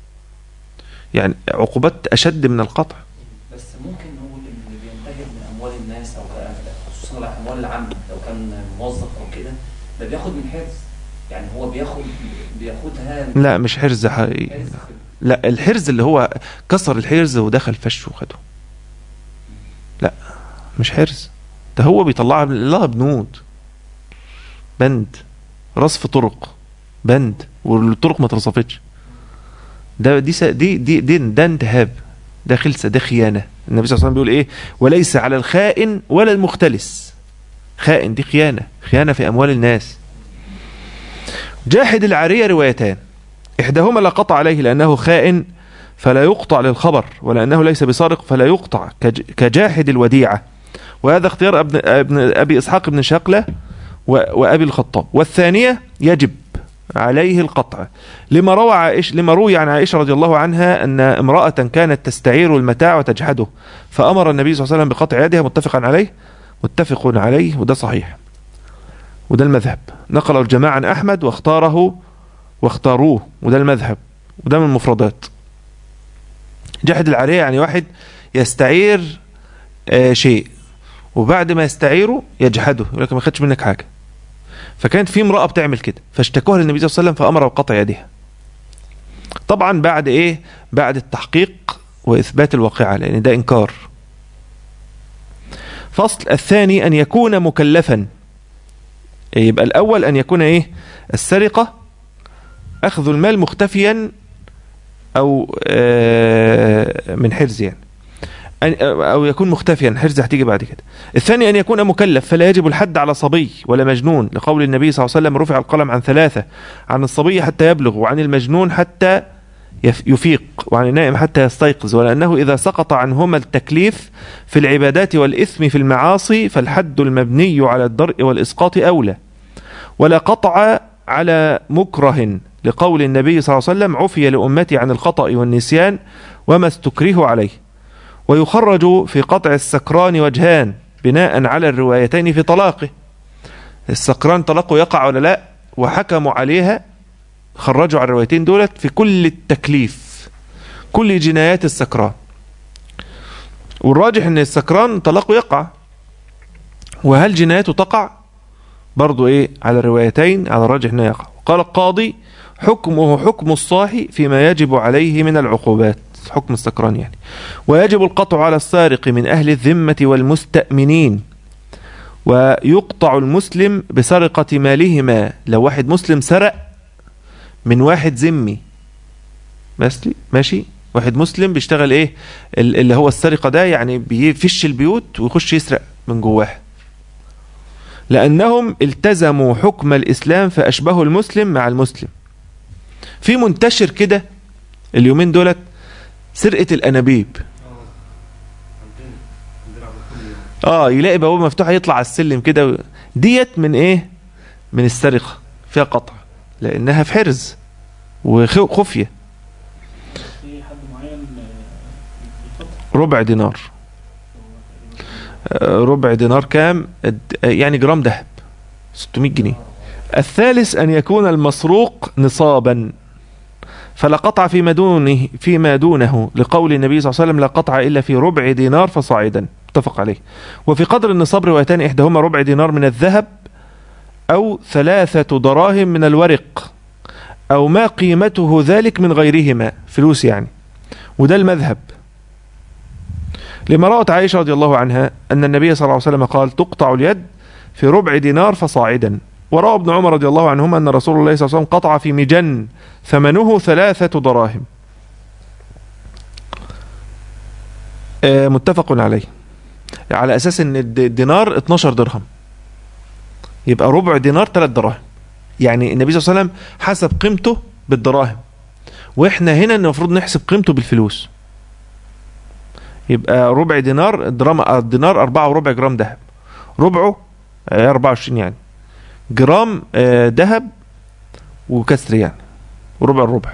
[SPEAKER 1] يعني عقوبات اشد من القطع
[SPEAKER 2] بس ممكن نقول ان اللي بينتهب من اموال الناس او خصوصا الاموال العامه لو كان موظف او كده ده بياخد من حرز يعني هو بياخد بياخدها
[SPEAKER 1] لا مش حرز حقيقي
[SPEAKER 2] حرز
[SPEAKER 1] لا الحرز اللي هو كسر الحرز ودخل فش وخده مش حرز ده هو بيطلعها لها بنود بند رصف طرق بند والطرق ما اترصفتش ده دي س- دي دي دي ده انتهاب ده خلسه ده خيانه النبي صلى الله عليه وسلم بيقول ايه وليس على الخائن ولا المختلس خائن دي خيانه خيانه في اموال الناس جاحد العاريه روايتان احداهما لا قطع عليه لانه خائن فلا يقطع للخبر ولانه ليس بسارق فلا يقطع كج- كجاحد الوديعه وهذا اختيار ابن, ابن ابي اسحاق بن شقله و- وابي الخطاب والثانيه يجب عليه القطع لما روى عائشة لما روي عن عائشة رضي الله عنها أن امرأة كانت تستعير المتاع وتجحده فأمر النبي صلى الله عليه وسلم بقطع يدها متفقا عليه متفق عليه وده صحيح وده المذهب نقله الجماعة عن أحمد واختاره واختاروه وده المذهب وده من المفردات جحد العارية يعني واحد يستعير آه شيء وبعد ما يستعيره يجحده يقول لك ما خدش منك حاجة فكانت في امرأة بتعمل كده فاشتكوها للنبي صلى الله عليه وسلم فأمر بقطع يدها طبعا بعد ايه بعد التحقيق وإثبات الواقعة لأن ده إنكار فصل الثاني أن يكون مكلفا يبقى الأول أن يكون ايه السرقة أخذ المال مختفيا أو آه، من حرز يعني أن- أو يكون مختفيا حرز هتيجي بعد كده الثاني أن يكون مكلف فلا يجب الحد على صبي ولا مجنون لقول النبي صلى الله عليه وسلم رفع القلم عن ثلاثة عن الصبي حتى يبلغ وعن المجنون حتى يف- يفيق وعن النائم حتى يستيقظ ولأنه إذا سقط عنهما التكليف في العبادات والإثم في المعاصي فالحد المبني على الدرء والإسقاط أولى ولا قطع على مكره لقول النبي صلى الله عليه وسلم عفي لأمتي عن الخطأ والنسيان وما استكره عليه ويخرج في قطع السكران وجهان بناء على الروايتين في طلاقه السكران طلاقه يقع ولا لا وحكموا عليها خرجوا على الروايتين دولت في كل التكليف كل جنايات السكران والراجح ان السكران طلاقه يقع وهل جنايته تقع برضو ايه على الروايتين على الراجح انه يقع قال القاضي حكمه حكم الصاحي فيما يجب عليه من العقوبات حكم السكران يعني ويجب القطع على السارق من أهل الذمة والمستأمنين ويقطع المسلم بسرقة مالهما لو واحد مسلم سرق من واحد ذمي ماشي ماشي واحد مسلم بيشتغل ايه ال- اللي هو السرقة ده يعني بيفش البيوت ويخش يسرق من جواها لأنهم التزموا حكم الإسلام فأشبهوا المسلم مع المسلم في منتشر كده اليومين دولت سرقة الأنابيب
[SPEAKER 3] عندنا عندنا على كل يوم
[SPEAKER 1] اه يلاقي بوابة مفتوحة يطلع على السلم كده و- ديت من ايه من السرقة فيها قطع لأنها في حرز وخفية
[SPEAKER 4] في حد معين آه، بيفكر
[SPEAKER 1] ربع دينار آه، ربع دينار كام الد- آه، يعني جرام ذهب 600 جنيه الثالث أن يكون المسروق نصابا فلا قطع فيما دونه فيما دونه لقول النبي صلى الله عليه وسلم لا قطع إلا في ربع دينار فصاعدا اتفق عليه وفي قدر النصاب روايتان إحداهما ربع دينار من الذهب أو ثلاثة دراهم من الورق أو ما قيمته ذلك من غيرهما فلوس يعني وده المذهب لما رأت عائشة رضي الله عنها أن النبي صلى الله عليه وسلم قال تقطع اليد في ربع دينار فصاعدا وروى ابن عمر رضي الله عنهما أن رسول الله صلى الله عليه وسلم قطع في مجن ثمنه ثلاثة دراهم آه، متفق عليه على أساس أن الد- الدينار 12 درهم يبقى ربع دينار 3 دراهم يعني النبي صلى الله عليه وسلم حسب قيمته بالدراهم واحنا هنا المفروض نحسب قيمته بالفلوس يبقى ربع دينار الدرام الدينار أربعة وربع جرام ذهب ربعه آه، 24 يعني جرام آه، ذهب وكسر يعني وربع الربع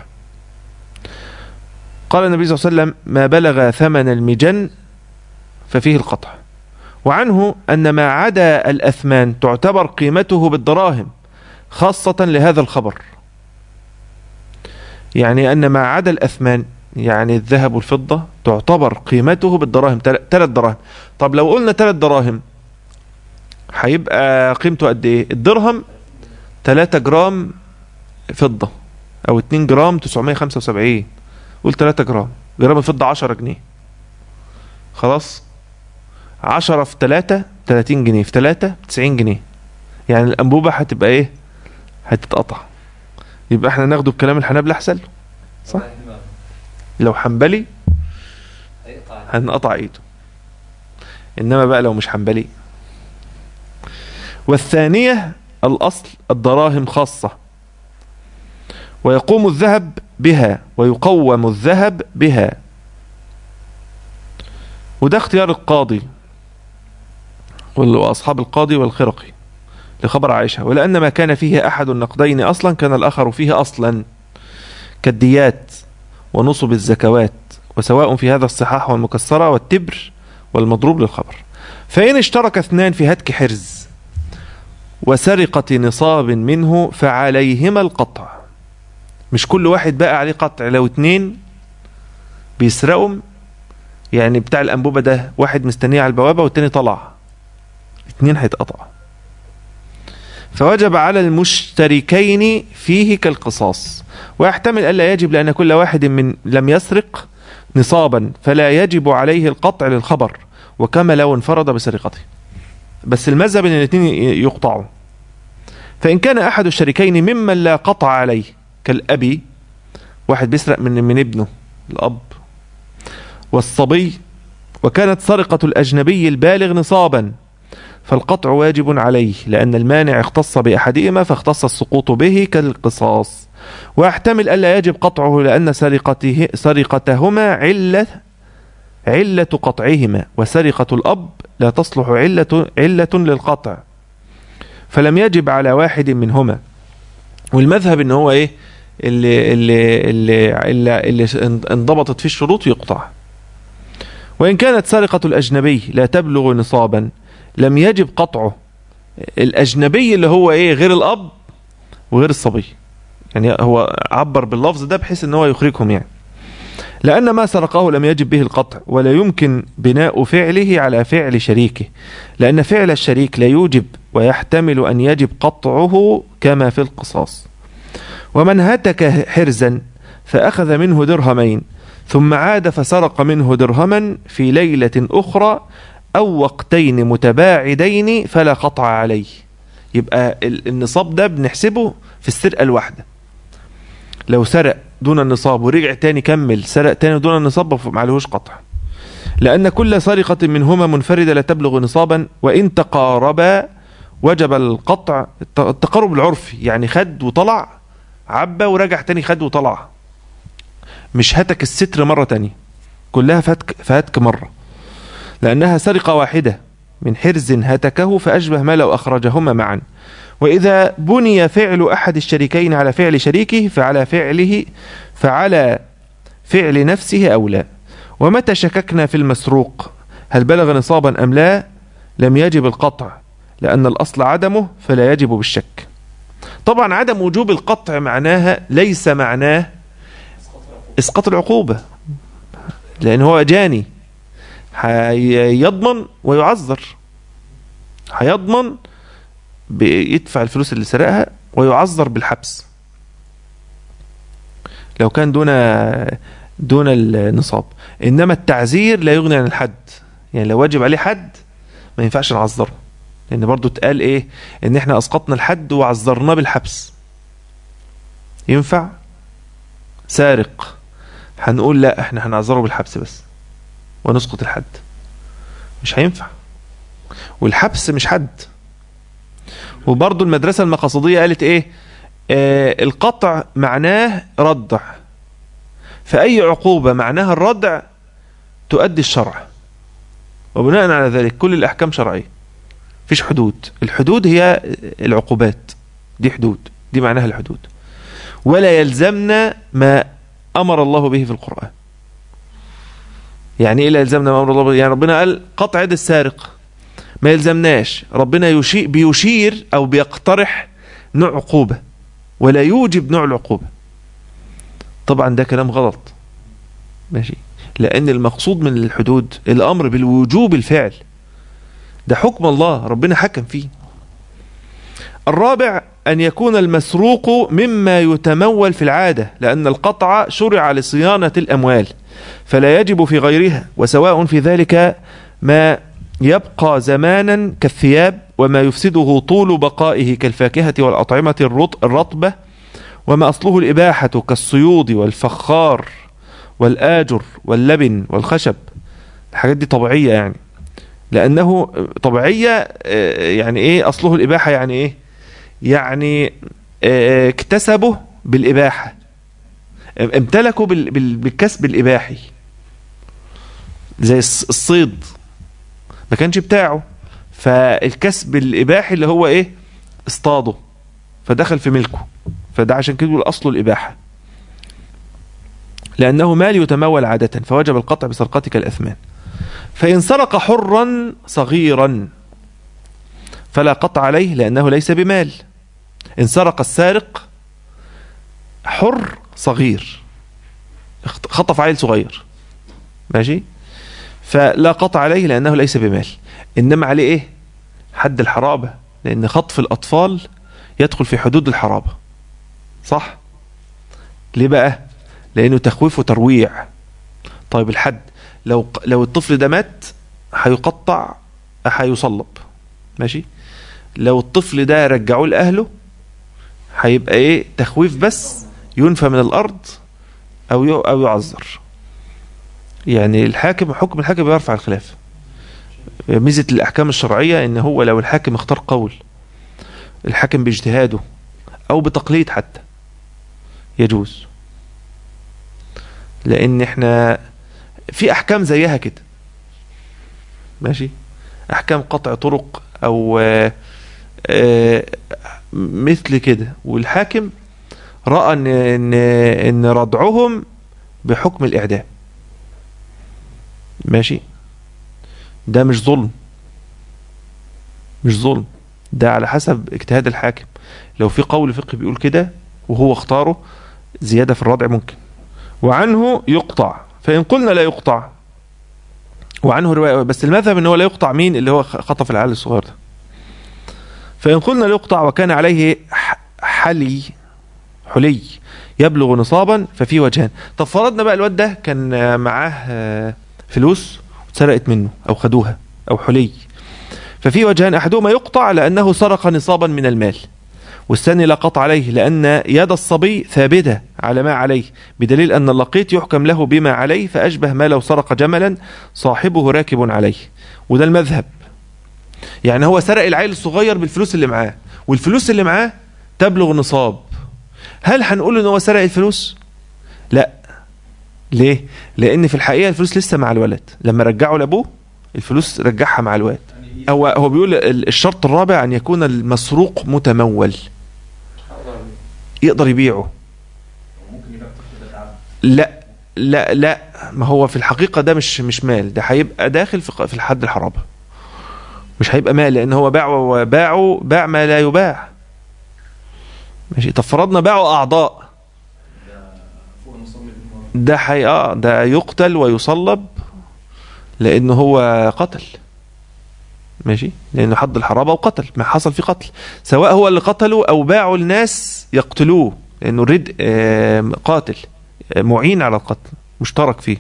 [SPEAKER 1] قال النبي صلى الله عليه وسلم ما بلغ ثمن المجن ففيه القطع وعنه أن ما عدا الأثمان تعتبر قيمته بالدراهم خاصة لهذا الخبر يعني أن ما عدا الأثمان يعني الذهب والفضة تعتبر قيمته بالدراهم ثلاث دراهم طب لو قلنا ثلاث دراهم هيبقى قيمته قد ايه الدرهم 3 جرام فضة او 2 جرام 975 قول 3 جرام جرام الفضة 10 جنيه خلاص عشرة في تلاتة تلاتين جنيه في تلاتة تسعين جنيه يعني الأنبوبة هتبقى إيه هتتقطع يبقى احنا ناخده بكلام الحنابلة أحسن صح. لو حنبلي
[SPEAKER 2] هيقطع
[SPEAKER 1] هنقطع ايده انما بقى لو مش حنبلي والثانية الاصل الدراهم خاصة ويقوم الذهب بها ويقوم الذهب بها وده اختيار القاضي وال- واصحاب القاضي والخرقي لخبر عائشة ولأن ما كان فيه أحد النقدين أصلا كان الآخر فيه أصلا كالديات ونصب الزكوات وسواء في هذا الصحاح والمكسرة والتبر والمضروب للخبر فإن اشترك اثنان في هتك حرز وسرقة نصاب منه فعليهما القطع مش كل واحد بقى عليه قطع لو اتنين بيسرقوا يعني بتاع الأنبوبة ده واحد مستنيه على البوابة والتاني طلع اتنين هيتقطع فوجب على المشتركين فيه كالقصاص ويحتمل ألا يجب لأن كل واحد من لم يسرق نصابا فلا يجب عليه القطع للخبر وكما لو انفرد بسرقته بس المذهب ان الاثنين يقطعوا فإن كان أحد الشريكين ممن لا قطع عليه كالأبي واحد بيسرق من من ابنه الأب والصبي وكانت سرقة الأجنبي البالغ نصابا فالقطع واجب عليه لأن المانع اختص بأحدهما فاختص السقوط به كالقصاص ويحتمل ألا يجب قطعه لأن سرقته سرقتهما علة علة قطعهما وسرقة الأب لا تصلح علة علة للقطع فلم يجب على واحد منهما والمذهب ان هو ايه اللي اللي اللي اللي, اللي انضبطت فيه الشروط يقطع وإن كانت سرقة الأجنبي لا تبلغ نصابا لم يجب قطعه الأجنبي اللي هو إيه غير الأب وغير الصبي يعني هو عبر باللفظ ده بحيث ان هو يخرجهم يعني لأن ما سرقه لم يجب به القطع ولا يمكن بناء فعله على فعل شريكه لأن فعل الشريك لا يوجب ويحتمل أن يجب قطعه كما في القصاص ومن هتك حرزا فأخذ منه درهمين ثم عاد فسرق منه درهما في ليلة أخرى أو وقتين متباعدين فلا قطع عليه يبقى ال- النصاب ده بنحسبه في السرقة الواحدة لو سرق دون النصاب ورجع تاني كمل سرق تاني دون النصاب معلهوش قطع لأن كل سرقة منهما منفردة لا تبلغ نصابا وإن تقاربا وجب القطع الت- التقارب العرفي يعني خد وطلع عبى ورجع تاني خد وطلع مش هتك الستر مرة تانية كلها فهتك, فهتك مرة لأنها سرقة واحدة من حرز هتكه فأشبه ما لو أخرجهما معا وإذا بني فعل أحد الشريكين على فعل شريكه فعلى فعله فعلى فعل نفسه أولى ومتى شككنا في المسروق هل بلغ نصابا أم لا لم يجب القطع لأن الأصل عدمه فلا يجب بالشك طبعا عدم وجوب القطع معناها ليس معناه اسقاط العقوبة لان هو جاني هيضمن ويعذر هيضمن بيدفع الفلوس اللي سرقها ويعذر بالحبس لو كان دون دون النصاب انما التعزير لا يغني عن الحد يعني لو واجب عليه حد ما ينفعش نعذره لان برضو اتقال ايه ان احنا اسقطنا الحد وعذرناه بالحبس ينفع سارق هنقول لا احنا هنعذره بالحبس بس ونسقط الحد مش هينفع والحبس مش حد وبرضو المدرسة المقاصدية قالت ايه آه القطع معناه ردع فأي عقوبة معناها الردع تؤدي الشرع وبناء على ذلك كل الأحكام شرعية فيش حدود الحدود هي العقوبات دي حدود دي معناها الحدود ولا يلزمنا ما أمر الله به في القرآن يعني إيه لا يلزمنا ما أمر الله به يعني ربنا قال قطع يد السارق ما يلزمناش ربنا يشير بيشير أو بيقترح نوع عقوبة ولا يوجب نوع العقوبة طبعا ده كلام غلط ماشي لأن المقصود من الحدود الأمر بالوجوب الفعل ده حكم الله ربنا حكم فيه الرابع أن يكون المسروق مما يتمول في العادة لأن القطع شرع لصيانة الأموال فلا يجب في غيرها وسواء في ذلك ما يبقى زمانا كالثياب وما يفسده طول بقائه كالفاكهة والأطعمة الرط- الرطبة وما أصله الإباحة كالصيود والفخار والآجر واللبن والخشب الحاجات دي طبيعية يعني لأنه طبيعية آه، يعني إيه أصله الإباحة يعني إيه يعني آه، اكتسبه بالإباحة امتلكوا بال- بال- بالكسب الإباحي زي الص- الصيد ما كانش بتاعه فالكسب الإباحي اللي هو إيه اصطاده فدخل في ملكه فده عشان كده يقول أصله الإباحة لأنه مال يتمول عادة فوجب القطع بسرقتك الأثمان فإن سرق حرا صغيرا فلا قطع عليه لأنه ليس بمال إن سرق السارق حر صغير اخت- خطف عيل صغير ماشي فلا قطع عليه لأنه ليس بمال إنما عليه إيه حد الحرابة لأن خطف الأطفال يدخل في حدود الحرابة صح ليه بقى لأنه تخويف وترويع طيب الحد لو لو الطفل ده مات هيقطع هيصلب ماشي لو الطفل ده رجعوه لأهله هيبقى ايه تخويف بس ينفى من الأرض أو يو- أو يعذر يعني الحاكم حكم الحاكم يرفع الخلاف ميزة الأحكام الشرعية إن هو لو الحاكم اختار قول الحاكم باجتهاده أو بتقليد حتى يجوز لأن احنا في أحكام زيها كده ماشي أحكام قطع طرق أو آه، آه، مثل كده والحاكم رأى إن إن إن ردعهم بحكم الإعدام ماشي ده مش ظلم مش ظلم ده على حسب اجتهاد الحاكم لو في قول فقهي بيقول كده وهو اختاره زيادة في الردع ممكن وعنه يقطع فإن قلنا لا يقطع وعنه رواية بس المذهب ان هو لا يقطع مين اللي هو خطف العيال الصغير ده فإن قلنا لا يقطع وكان عليه ح- حلي حلي يبلغ نصابا ففي وجهان طب فرضنا بقى الواد ده كان آه، معاه آه، فلوس واتسرقت منه او خدوها او حلي ففي وجهان احدهما يقطع لانه سرق نصابا من المال والثاني لا قطع عليه لأن يد الصبي ثابتة على ما عليه بدليل أن اللقيط يحكم له بما عليه فأشبه ما لو سرق جملا صاحبه راكب عليه وده المذهب يعني هو سرق العيل الصغير بالفلوس اللي معاه والفلوس اللي معاه تبلغ نصاب هل هنقول ان هو سرق الفلوس لا ليه لان في الحقيقه الفلوس لسه مع الولد لما رجعوا لابوه الفلوس رجعها مع الولد هو هو بيقول ال- الشرط الرابع ان يكون المسروق متمول يقدر يبيعه
[SPEAKER 2] ممكن يبقى الطفل ده تعب
[SPEAKER 1] لا لا لا ما هو في الحقيقة ده مش مش مال ده هيبقى داخل في ق- في الحد الحرابة مش هيبقى مال لأن هو باعه وباعه باع ما لا يباع ماشي طب فرضنا باعوا أعضاء
[SPEAKER 2] فوق المصمم
[SPEAKER 1] ده حي... آه ده يقتل ويصلب لأنه هو قتل ماشي لأنه حد الحرابة وقتل ما حصل فيه قتل سواء هو اللي قتله أو باعوا الناس يقتلوه لأنه رد آه، قاتل آه، معين على القتل مشترك فيه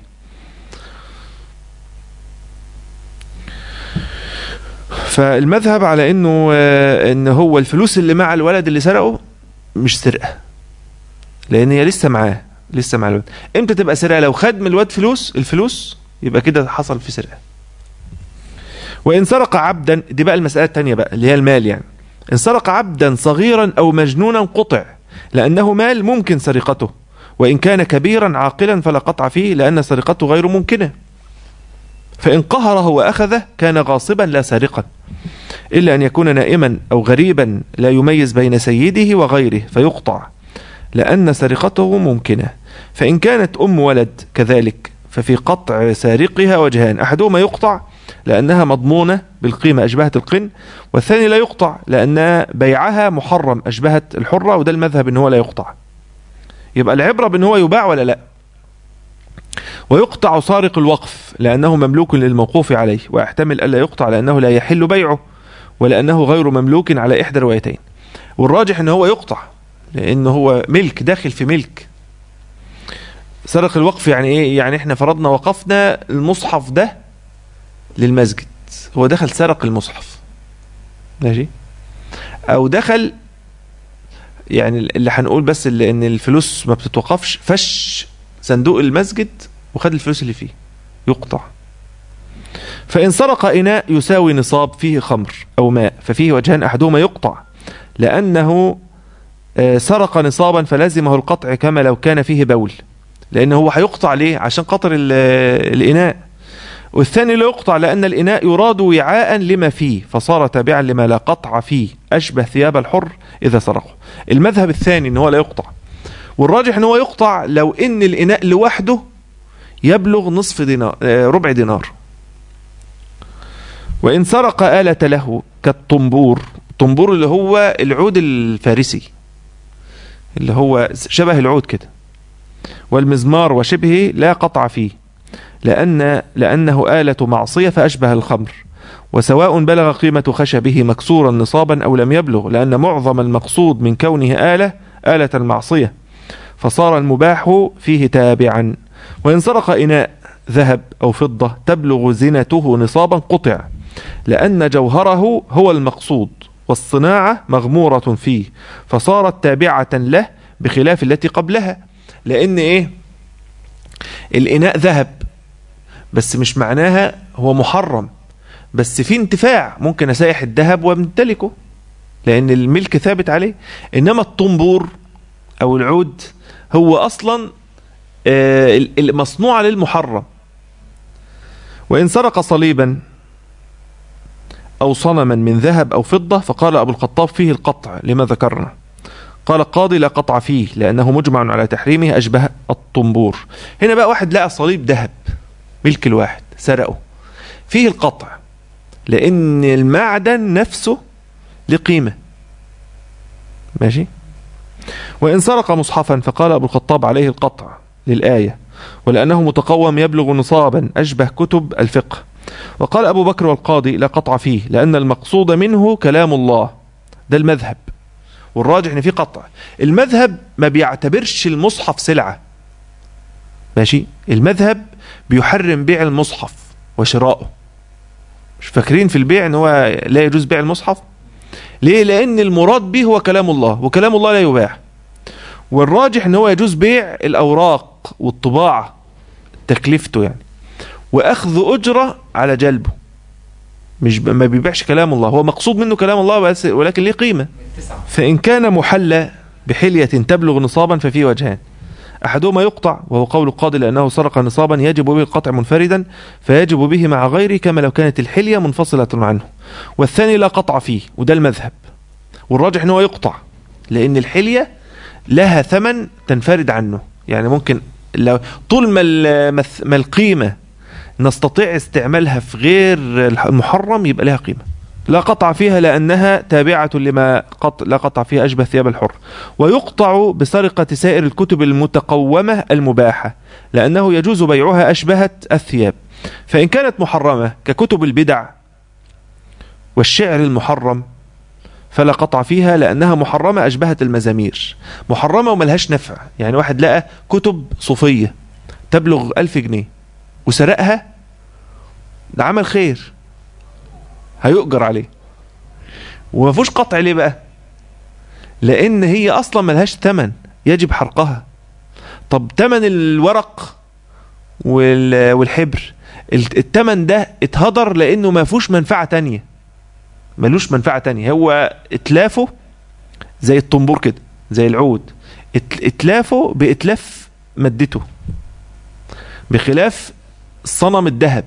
[SPEAKER 1] فالمذهب على انه آه، ان هو الفلوس اللي مع الولد اللي سرقه مش سرقه لان هي لسه معاه لسه مع الولد امتى تبقى سرقه لو خد من الواد فلوس الفلوس يبقى كده حصل في سرقه وان سرق عبدا دي بقى المساله الثانيه بقى اللي هي المال يعني ان سرق عبدا صغيرا او مجنونا قطع لانه مال ممكن سرقته وان كان كبيرا عاقلا فلا قطع فيه لان سرقته غير ممكنه فان قهره واخذه كان غاصبا لا سارقا الا ان يكون نائما او غريبا لا يميز بين سيده وغيره فيقطع لأن سرقته ممكنة فإن كانت أم ولد كذلك ففي قطع سارقها وجهان أحدهما يقطع لأنها مضمونة بالقيمة أشبهت القن والثاني لا يقطع لأن بيعها محرم أشبهت الحرة وده المذهب إن هو لا يقطع يبقى العبرة بإن هو يباع ولا لا ويقطع سارق الوقف لأنه مملوك للموقوف عليه ويحتمل ألا يقطع لأنه لا يحل بيعه ولأنه غير مملوك على إحدى الروايتين والراجح إن هو يقطع لأنه هو ملك داخل في ملك سرق الوقف يعني إيه يعني إحنا فرضنا وقفنا المصحف ده للمسجد هو دخل سرق المصحف ماشي او دخل يعني اللي هنقول بس اللي ان الفلوس ما بتتوقفش فش صندوق المسجد وخد الفلوس اللي فيه يقطع فإن سرق إناء يساوي نصاب فيه خمر أو ماء ففيه وجهان أحدهما يقطع لأنه آه، سرق نصابا فلازمه القطع كما لو كان فيه بول لأنه هو هيقطع ليه عشان قطر ال- الإناء والثاني لا يقطع لأن الإناء يراد وعاء لما فيه فصار تابعا لما لا قطع فيه أشبه ثياب الحر إذا سرقه المذهب الثاني أنه لا يقطع والراجح أنه يقطع لو إن الإناء لوحده يبلغ نصف دينار آه، ربع دينار وإن سرق آلة له كالطنبور الطنبور اللي هو العود الفارسي اللي هو شبه العود كده والمزمار وشبهه لا قطع فيه لأن لأنه آلة معصية فأشبه الخمر وسواء بلغ قيمة خشبه مكسورا نصابا أو لم يبلغ لأن معظم المقصود من كونه آلة آلة المعصية فصار المباح فيه تابعا وإن سرق إناء ذهب أو فضة تبلغ زنته نصابا قطع لأن جوهره هو المقصود والصناعة مغمورة فيه فصارت تابعة له بخلاف التي قبلها لأن إيه الإناء ذهب بس مش معناها هو محرم بس في انتفاع ممكن أسايح الذهب وامتلكه لأن الملك ثابت عليه إنما الطنبور أو العود هو أصلا آه، ال- المصنوع للمحرم وإن سرق صليبا أو صنما من ذهب أو فضة فقال أبو الخطاب فيه القطع لما ذكرنا قال القاضي لا قطع فيه لأنه مجمع على تحريمه أشبه الطنبور هنا بقى واحد لقى صليب ذهب ملك الواحد سرقه فيه القطع لأن المعدن نفسه لقيمة ماشي وإن سرق مصحفا فقال أبو الخطاب عليه القطع للآية ولأنه متقوم يبلغ نصابا أشبه كتب الفقه وقال أبو بكر والقاضي لا قطع فيه لأن المقصود منه كلام الله ده المذهب والراجح ان في قطع المذهب ما بيعتبرش المصحف سلعة ماشي المذهب بيحرم بيع المصحف وشراؤه مش فاكرين في البيع ان هو لا يجوز بيع المصحف ليه لان المراد به هو كلام الله وكلام الله لا يباع والراجح ان هو يجوز بيع الاوراق والطباعة تكلفته يعني واخذ اجرة على جلبه مش ب- ما بيبيعش كلام الله هو مقصود منه كلام الله بس ولكن ليه قيمة
[SPEAKER 2] تسعة
[SPEAKER 1] فإن كان محلى بحلية تبلغ نصابا ففيه وجهان أحدهما يقطع وهو قول القاضي لأنه سرق نصابا يجب به القطع منفردا فيجب به مع غيره كما لو كانت الحلية منفصلة عنه والثاني لا قطع فيه وده المذهب والراجح أنه يقطع لأن الحلية لها ثمن تنفرد عنه يعني ممكن لو طول ما ال- ما القيمة نستطيع استعمالها في غير المحرم يبقى لها قيمة لا قطع فيها لأنها تابعة لما قط... لا قطع فيها أشبه ثياب الحر ويقطع بسرقة سائر الكتب المتقومة المباحة لأنه يجوز بيعها أشبهت الثياب فإن كانت محرمة ككتب البدع والشعر المحرم فلا قطع فيها لأنها محرمة أشبهت المزامير محرمة وملهاش نفع يعني واحد لقى كتب صوفية تبلغ ألف جنيه وسرقها ده عمل خير هيؤجر عليه وما فيهوش قطع ليه بقى لان هي اصلا ملهاش ثمن يجب حرقها طب ثمن الورق وال- والحبر الت- الثمن ده اتهدر لانه ما فيهوش منفعه تانية ملوش منفعه تانية هو اتلافه زي الطنبور كده زي العود ات- اتلافه باتلاف مادته بخلاف صنم الذهب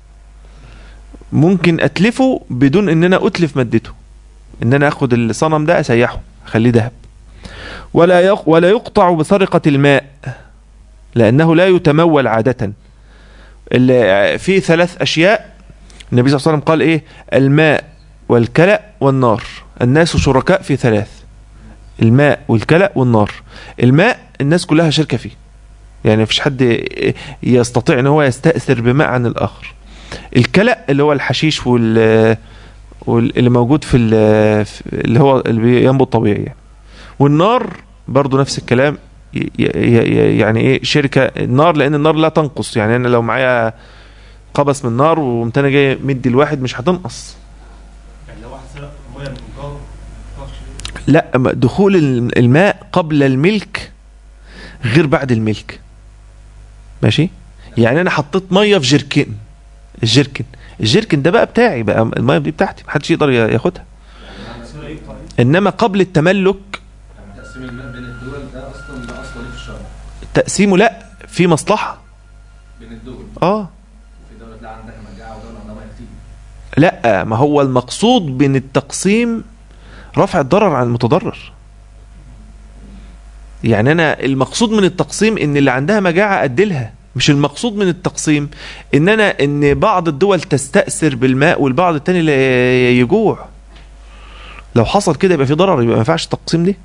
[SPEAKER 1] ممكن اتلفه بدون ان انا اتلف مادته ان انا اخد الصنم ده اسيحه اخليه ذهب ولا يق ولا يقطع بسرقة الماء لانه لا يتمول عادة ال- في ثلاث اشياء النبي صلى الله عليه وسلم قال ايه الماء والكلأ والنار الناس شركاء في ثلاث الماء والكلأ والنار الماء الناس كلها شركة فيه يعني مفيش حد يستطيع ان هو يستأثر بماء عن الاخر الكلأ اللي هو الحشيش وال واللي موجود في ال- في- اللي هو اللي ينبض طبيعي يعني. والنار برضو نفس الكلام ي- ي- ي- يعني ايه شركة النار لان النار لا تنقص يعني انا لو معايا قبس من نار وقمت انا جاي مدي الواحد مش هتنقص
[SPEAKER 3] يعني لو واحد سرق ميه من جار ما ينفعش
[SPEAKER 1] لا أما دخول الم- الماء قبل الملك غير بعد الملك ماشي يعني انا حطيت ميه في جيركن الجيركن الجيركن ده بقى بتاعي بقى الميه دي بتاعتي محدش يقدر ي- ياخدها
[SPEAKER 3] سرق يقطع
[SPEAKER 1] انما قبل التملك
[SPEAKER 5] يعني تقسيم الماء بين الدول ده اصلا ده اصلا ليه في الشرع
[SPEAKER 1] تقسيمه لا في مصلحه
[SPEAKER 5] بين الدول
[SPEAKER 1] اه
[SPEAKER 5] وفي دوله تلاقي عندها مجاعه ودوله عندها ميه كتير
[SPEAKER 1] لا ما هو المقصود من التقسيم رفع الضرر عن المتضرر يعني انا المقصود من التقسيم ان اللي عندها مجاعة ادلها مش المقصود من التقسيم ان انا ان بعض الدول تستأثر بالماء والبعض التاني لا يجوع لو حصل كده يبقى في ضرر يبقى ما ينفعش التقسيم دي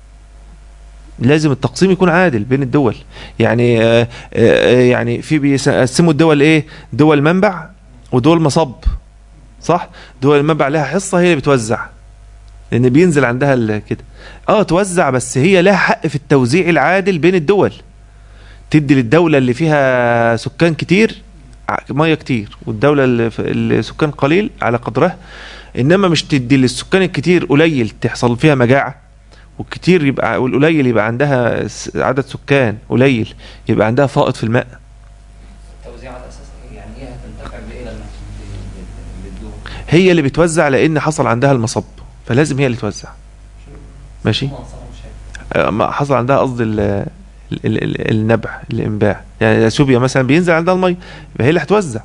[SPEAKER 1] لازم التقسيم يكون عادل بين الدول يعني آه، آه، يعني في بيقسموا الدول ايه دول منبع ودول مصب صح دول المنبع لها حصه هي اللي بتوزع لان بينزل عندها ال- كده اه توزع بس هي لها حق في التوزيع العادل بين الدول تدي للدوله اللي فيها سكان كتير ع- ميه كتير والدوله اللي ف- اللي سكان قليل على قدرها انما مش تدي للسكان الكتير قليل تحصل فيها مجاعه والكتير يبقى والقليل يبقى عندها س- عدد سكان قليل يبقى عندها فائض في الماء
[SPEAKER 2] التوزيع على اساس ايه؟ يعني هي هتنتفع بايه لما للدول؟
[SPEAKER 1] هي اللي بتوزع لان حصل عندها المصب فلازم هي اللي توزع ماشي
[SPEAKER 2] هم انصارهم مش هيك.
[SPEAKER 1] آه، ما حصل عندها قصد ال- ال- ال- ال- النبع الانباع يعني اثيوبيا مثلا بينزل عندها الميه يبقى هي اللي هتوزع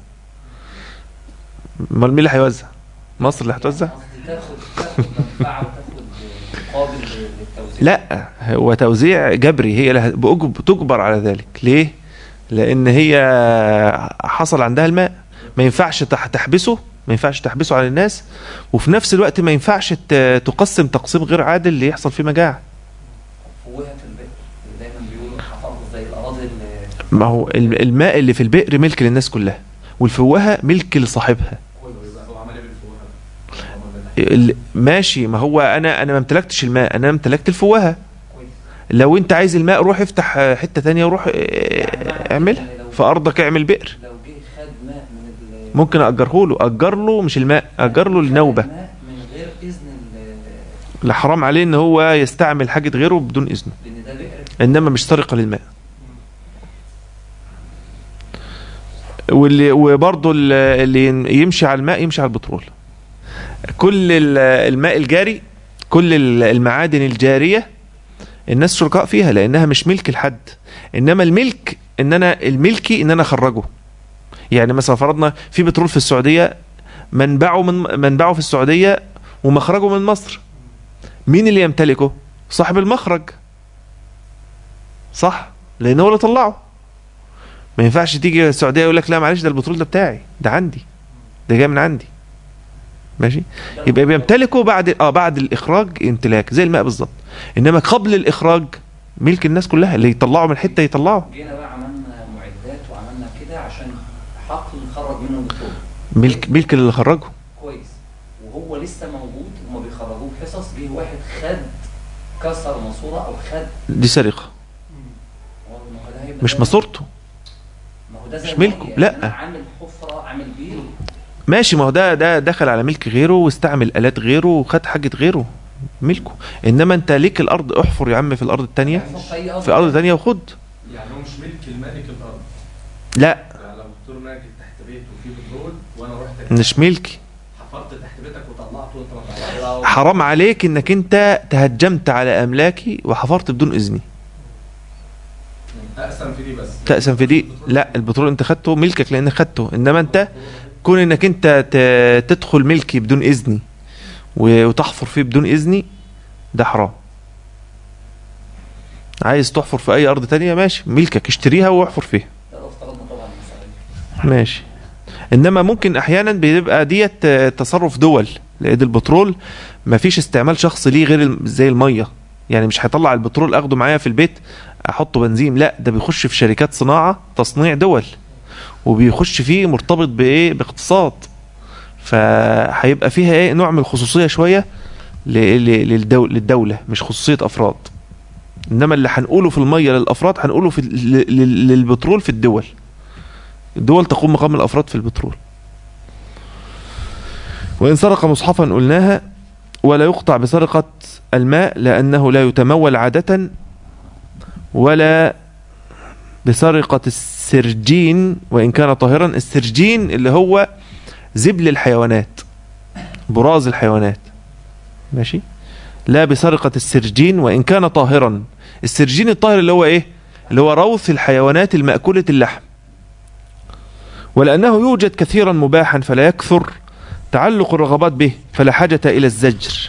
[SPEAKER 1] امال مين اللي هيوزع مصر اللي هتوزع
[SPEAKER 2] يعني قصدي تاخد تاخد منفعه وتاخد مقابل للتوزيع
[SPEAKER 1] لا هو توزيع جبري هي اللي هت- بأجب- تجبر على ذلك ليه لان هي حصل عندها الماء ما ينفعش تح- تحبسه ما ينفعش تحبسه على الناس وفي نفس الوقت ما ينفعش ت- تقسم تقسيم غير عادل ليحصل فيه مجاعه
[SPEAKER 2] فوهة البئر دايما بيقولوا حفظ زي الاراضي اللي
[SPEAKER 1] ما هو الم- الماء اللي في البئر ملك للناس كلها والفوهة ملك لصاحبها
[SPEAKER 5] كله يبقى هو عمل ايه بالفوهه
[SPEAKER 1] ال- ماشي ما هو انا انا ما امتلكتش الماء انا امتلكت الفوهة
[SPEAKER 2] كويس
[SPEAKER 1] لو انت عايز الماء روح افتح آه، حتة تانية وروح آه،
[SPEAKER 2] يعني معنى
[SPEAKER 1] اعملها
[SPEAKER 2] كده إن لو-
[SPEAKER 1] في ارضك اعمل بئر
[SPEAKER 2] لو جه خد ماء من ال
[SPEAKER 1] ممكن اجره له اجر له مش الماء اجر له النوبة
[SPEAKER 2] ماء من غير اذن ال-
[SPEAKER 1] لا حرام عليه ان هو يستعمل حاجة غيره بدون اذنه
[SPEAKER 2] لان ده بئر
[SPEAKER 1] انما مش سرقة للماء واللي وبرضه ال- اللي يمشي على الماء يمشي على البترول كل ال- الماء الجاري كل ال- المعادن الجارية الناس شركاء فيها لانها مش ملك لحد انما الملك ان انا الملكي ان انا اخرجه يعني مثلا فرضنا في بترول في السعودية منبعه من منبعه في السعودية ومخرجه من مصر مين اللي يمتلكه صاحب المخرج صح لان هو اللي طلعه ما ينفعش تيجي السعوديه يقول لك لا معلش ده البترول ده بتاعي ده عندي ده جاي من عندي ماشي يبقى بيمتلكه بعد اه بعد الاخراج امتلاك زي الماء بالظبط انما قبل الاخراج ملك الناس كلها اللي يطلعوا من حته يطلعوا
[SPEAKER 2] جينا بقى عملنا معدات وعملنا كده عشان حقل نخرج منه البترول
[SPEAKER 1] ملك ملك اللي خرجه
[SPEAKER 2] كويس وهو لسه موجود هما بيخرجوه حصص جه واحد خد كسر ماسوره او خد
[SPEAKER 1] دي سرقه
[SPEAKER 2] هو ما هو ده هيبقى
[SPEAKER 1] مش
[SPEAKER 2] ده-
[SPEAKER 1] ماسورته
[SPEAKER 2] ما هو ده زي
[SPEAKER 1] مش
[SPEAKER 2] المية.
[SPEAKER 1] ملكه،
[SPEAKER 2] يعني
[SPEAKER 1] لا.
[SPEAKER 2] أنا عامل حفره عامل بير
[SPEAKER 1] ماشي ما هو ده ده دخل على ملك غيره واستعمل الات غيره وخد حاجه غيره ملكه انما انت ليك الارض احفر يا عم في الارض التانية
[SPEAKER 2] يحفر في أي أرض
[SPEAKER 1] في ارض تانية وخد
[SPEAKER 5] يعني هو مش ملك المالك الارض
[SPEAKER 1] لا
[SPEAKER 5] يعني لو دكتور ماجد تحت بيته وفيه بترول وانا رحت
[SPEAKER 1] مش ملكي
[SPEAKER 5] حفرت تحت بيتك وطلعته وانت ما طلعتش
[SPEAKER 1] حرام عليك انك انت تهجمت على املاكي وحفرت بدون اذني
[SPEAKER 5] اقسم في دي بس
[SPEAKER 1] تقسم في دي لا البترول انت خدته ملكك لانك خدته انما انت كون انك انت ت- تدخل ملكي بدون اذني و- وتحفر فيه بدون اذني ده حرام عايز تحفر في اي ارض تانية ماشي ملكك اشتريها واحفر فيها
[SPEAKER 2] ده لو افترضنا طبعا المسألة دي.
[SPEAKER 1] ماشي انما ممكن احيانا بيبقى ديت آه، تصرف دول لان البترول مفيش استعمال شخصي ليه غير الم- زي الميه يعني مش هيطلع البترول اخده معايا في البيت احطه بنزين لا ده بيخش في شركات صناعه تصنيع دول وبيخش فيه مرتبط بايه باقتصاد فهيبقى فيها ايه نوع من الخصوصيه شويه ل- ل- للدول للدوله مش خصوصيه افراد انما اللي هنقوله في الميه للافراد هنقوله في ال- ل- لل- للبترول في الدول الدول تقوم مقام الأفراد في البترول وإن سرق مصحفا قلناها ولا يقطع بسرقة الماء لأنه لا يتمول عادة ولا بسرقة السرجين وإن كان طاهرا السرجين اللي هو زبل الحيوانات براز الحيوانات ماشي لا بسرقة السرجين وإن كان طاهرا السرجين الطاهر اللي هو إيه اللي هو روث الحيوانات المأكولة اللحم ولأنه يوجد كثيرا مباحا فلا يكثر تعلق الرغبات به فلا حاجة إلى الزجر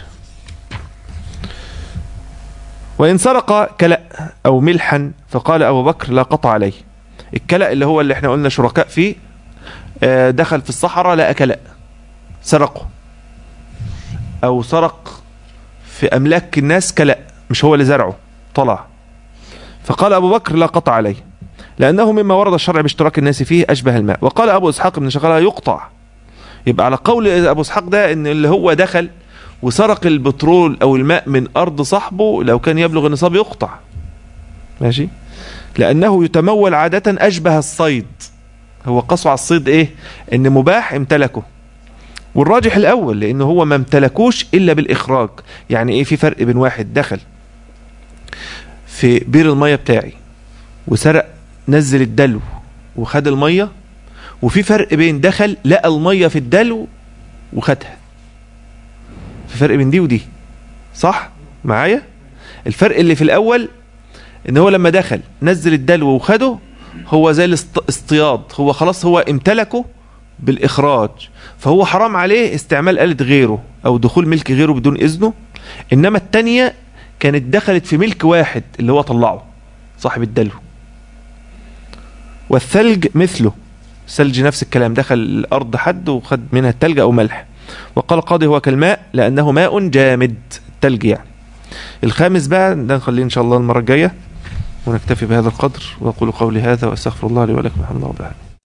[SPEAKER 1] وإن سرق كلأ أو ملحا فقال أبو بكر لا قطع عليه الكلأ اللي هو اللي احنا قلنا شركاء فيه آه، دخل في الصحراء لقى كلأ سرقه أو سرق في أملاك الناس كلأ مش هو اللي زرعه طلع فقال أبو بكر لا قطع عليه لأنه مما ورد الشرع باشتراك الناس فيه أشبه الماء وقال أبو إسحاق بن شغالة يقطع يبقى على قول أبو إسحاق ده أن اللي هو دخل وسرق البترول أو الماء من أرض صاحبه لو كان يبلغ النصاب يقطع ماشي لأنه يتمول عادة أشبه الصيد هو قصوا على الصيد إيه إن مباح امتلكه والراجح الأول لأنه هو ما امتلكوش إلا بالإخراج يعني إيه في فرق بين واحد دخل في بير المية بتاعي وسرق نزل الدلو وخد المية وفي فرق بين دخل لقى المية في الدلو وخدها في فرق بين دي ودي صح معايا الفرق اللي في الأول ان هو لما دخل نزل الدلو وخده هو زي الاصطياد هو خلاص هو امتلكه بالإخراج فهو حرام عليه استعمال آلة غيره أو دخول ملك غيره بدون إذنه إنما التانية كانت دخلت في ملك واحد اللي هو طلعه صاحب الدلو والثلج مثله الثلج نفس الكلام دخل الأرض حد وخد منها التلج أو ملح وقال القاضي هو كالماء لأنه ماء جامد التلج يعني الخامس بقى ده نخليه إن شاء الله المرة الجاية ونكتفي بهذا القدر وأقول قولي هذا وأستغفر الله لي ولكم الحمد لله رب العالمين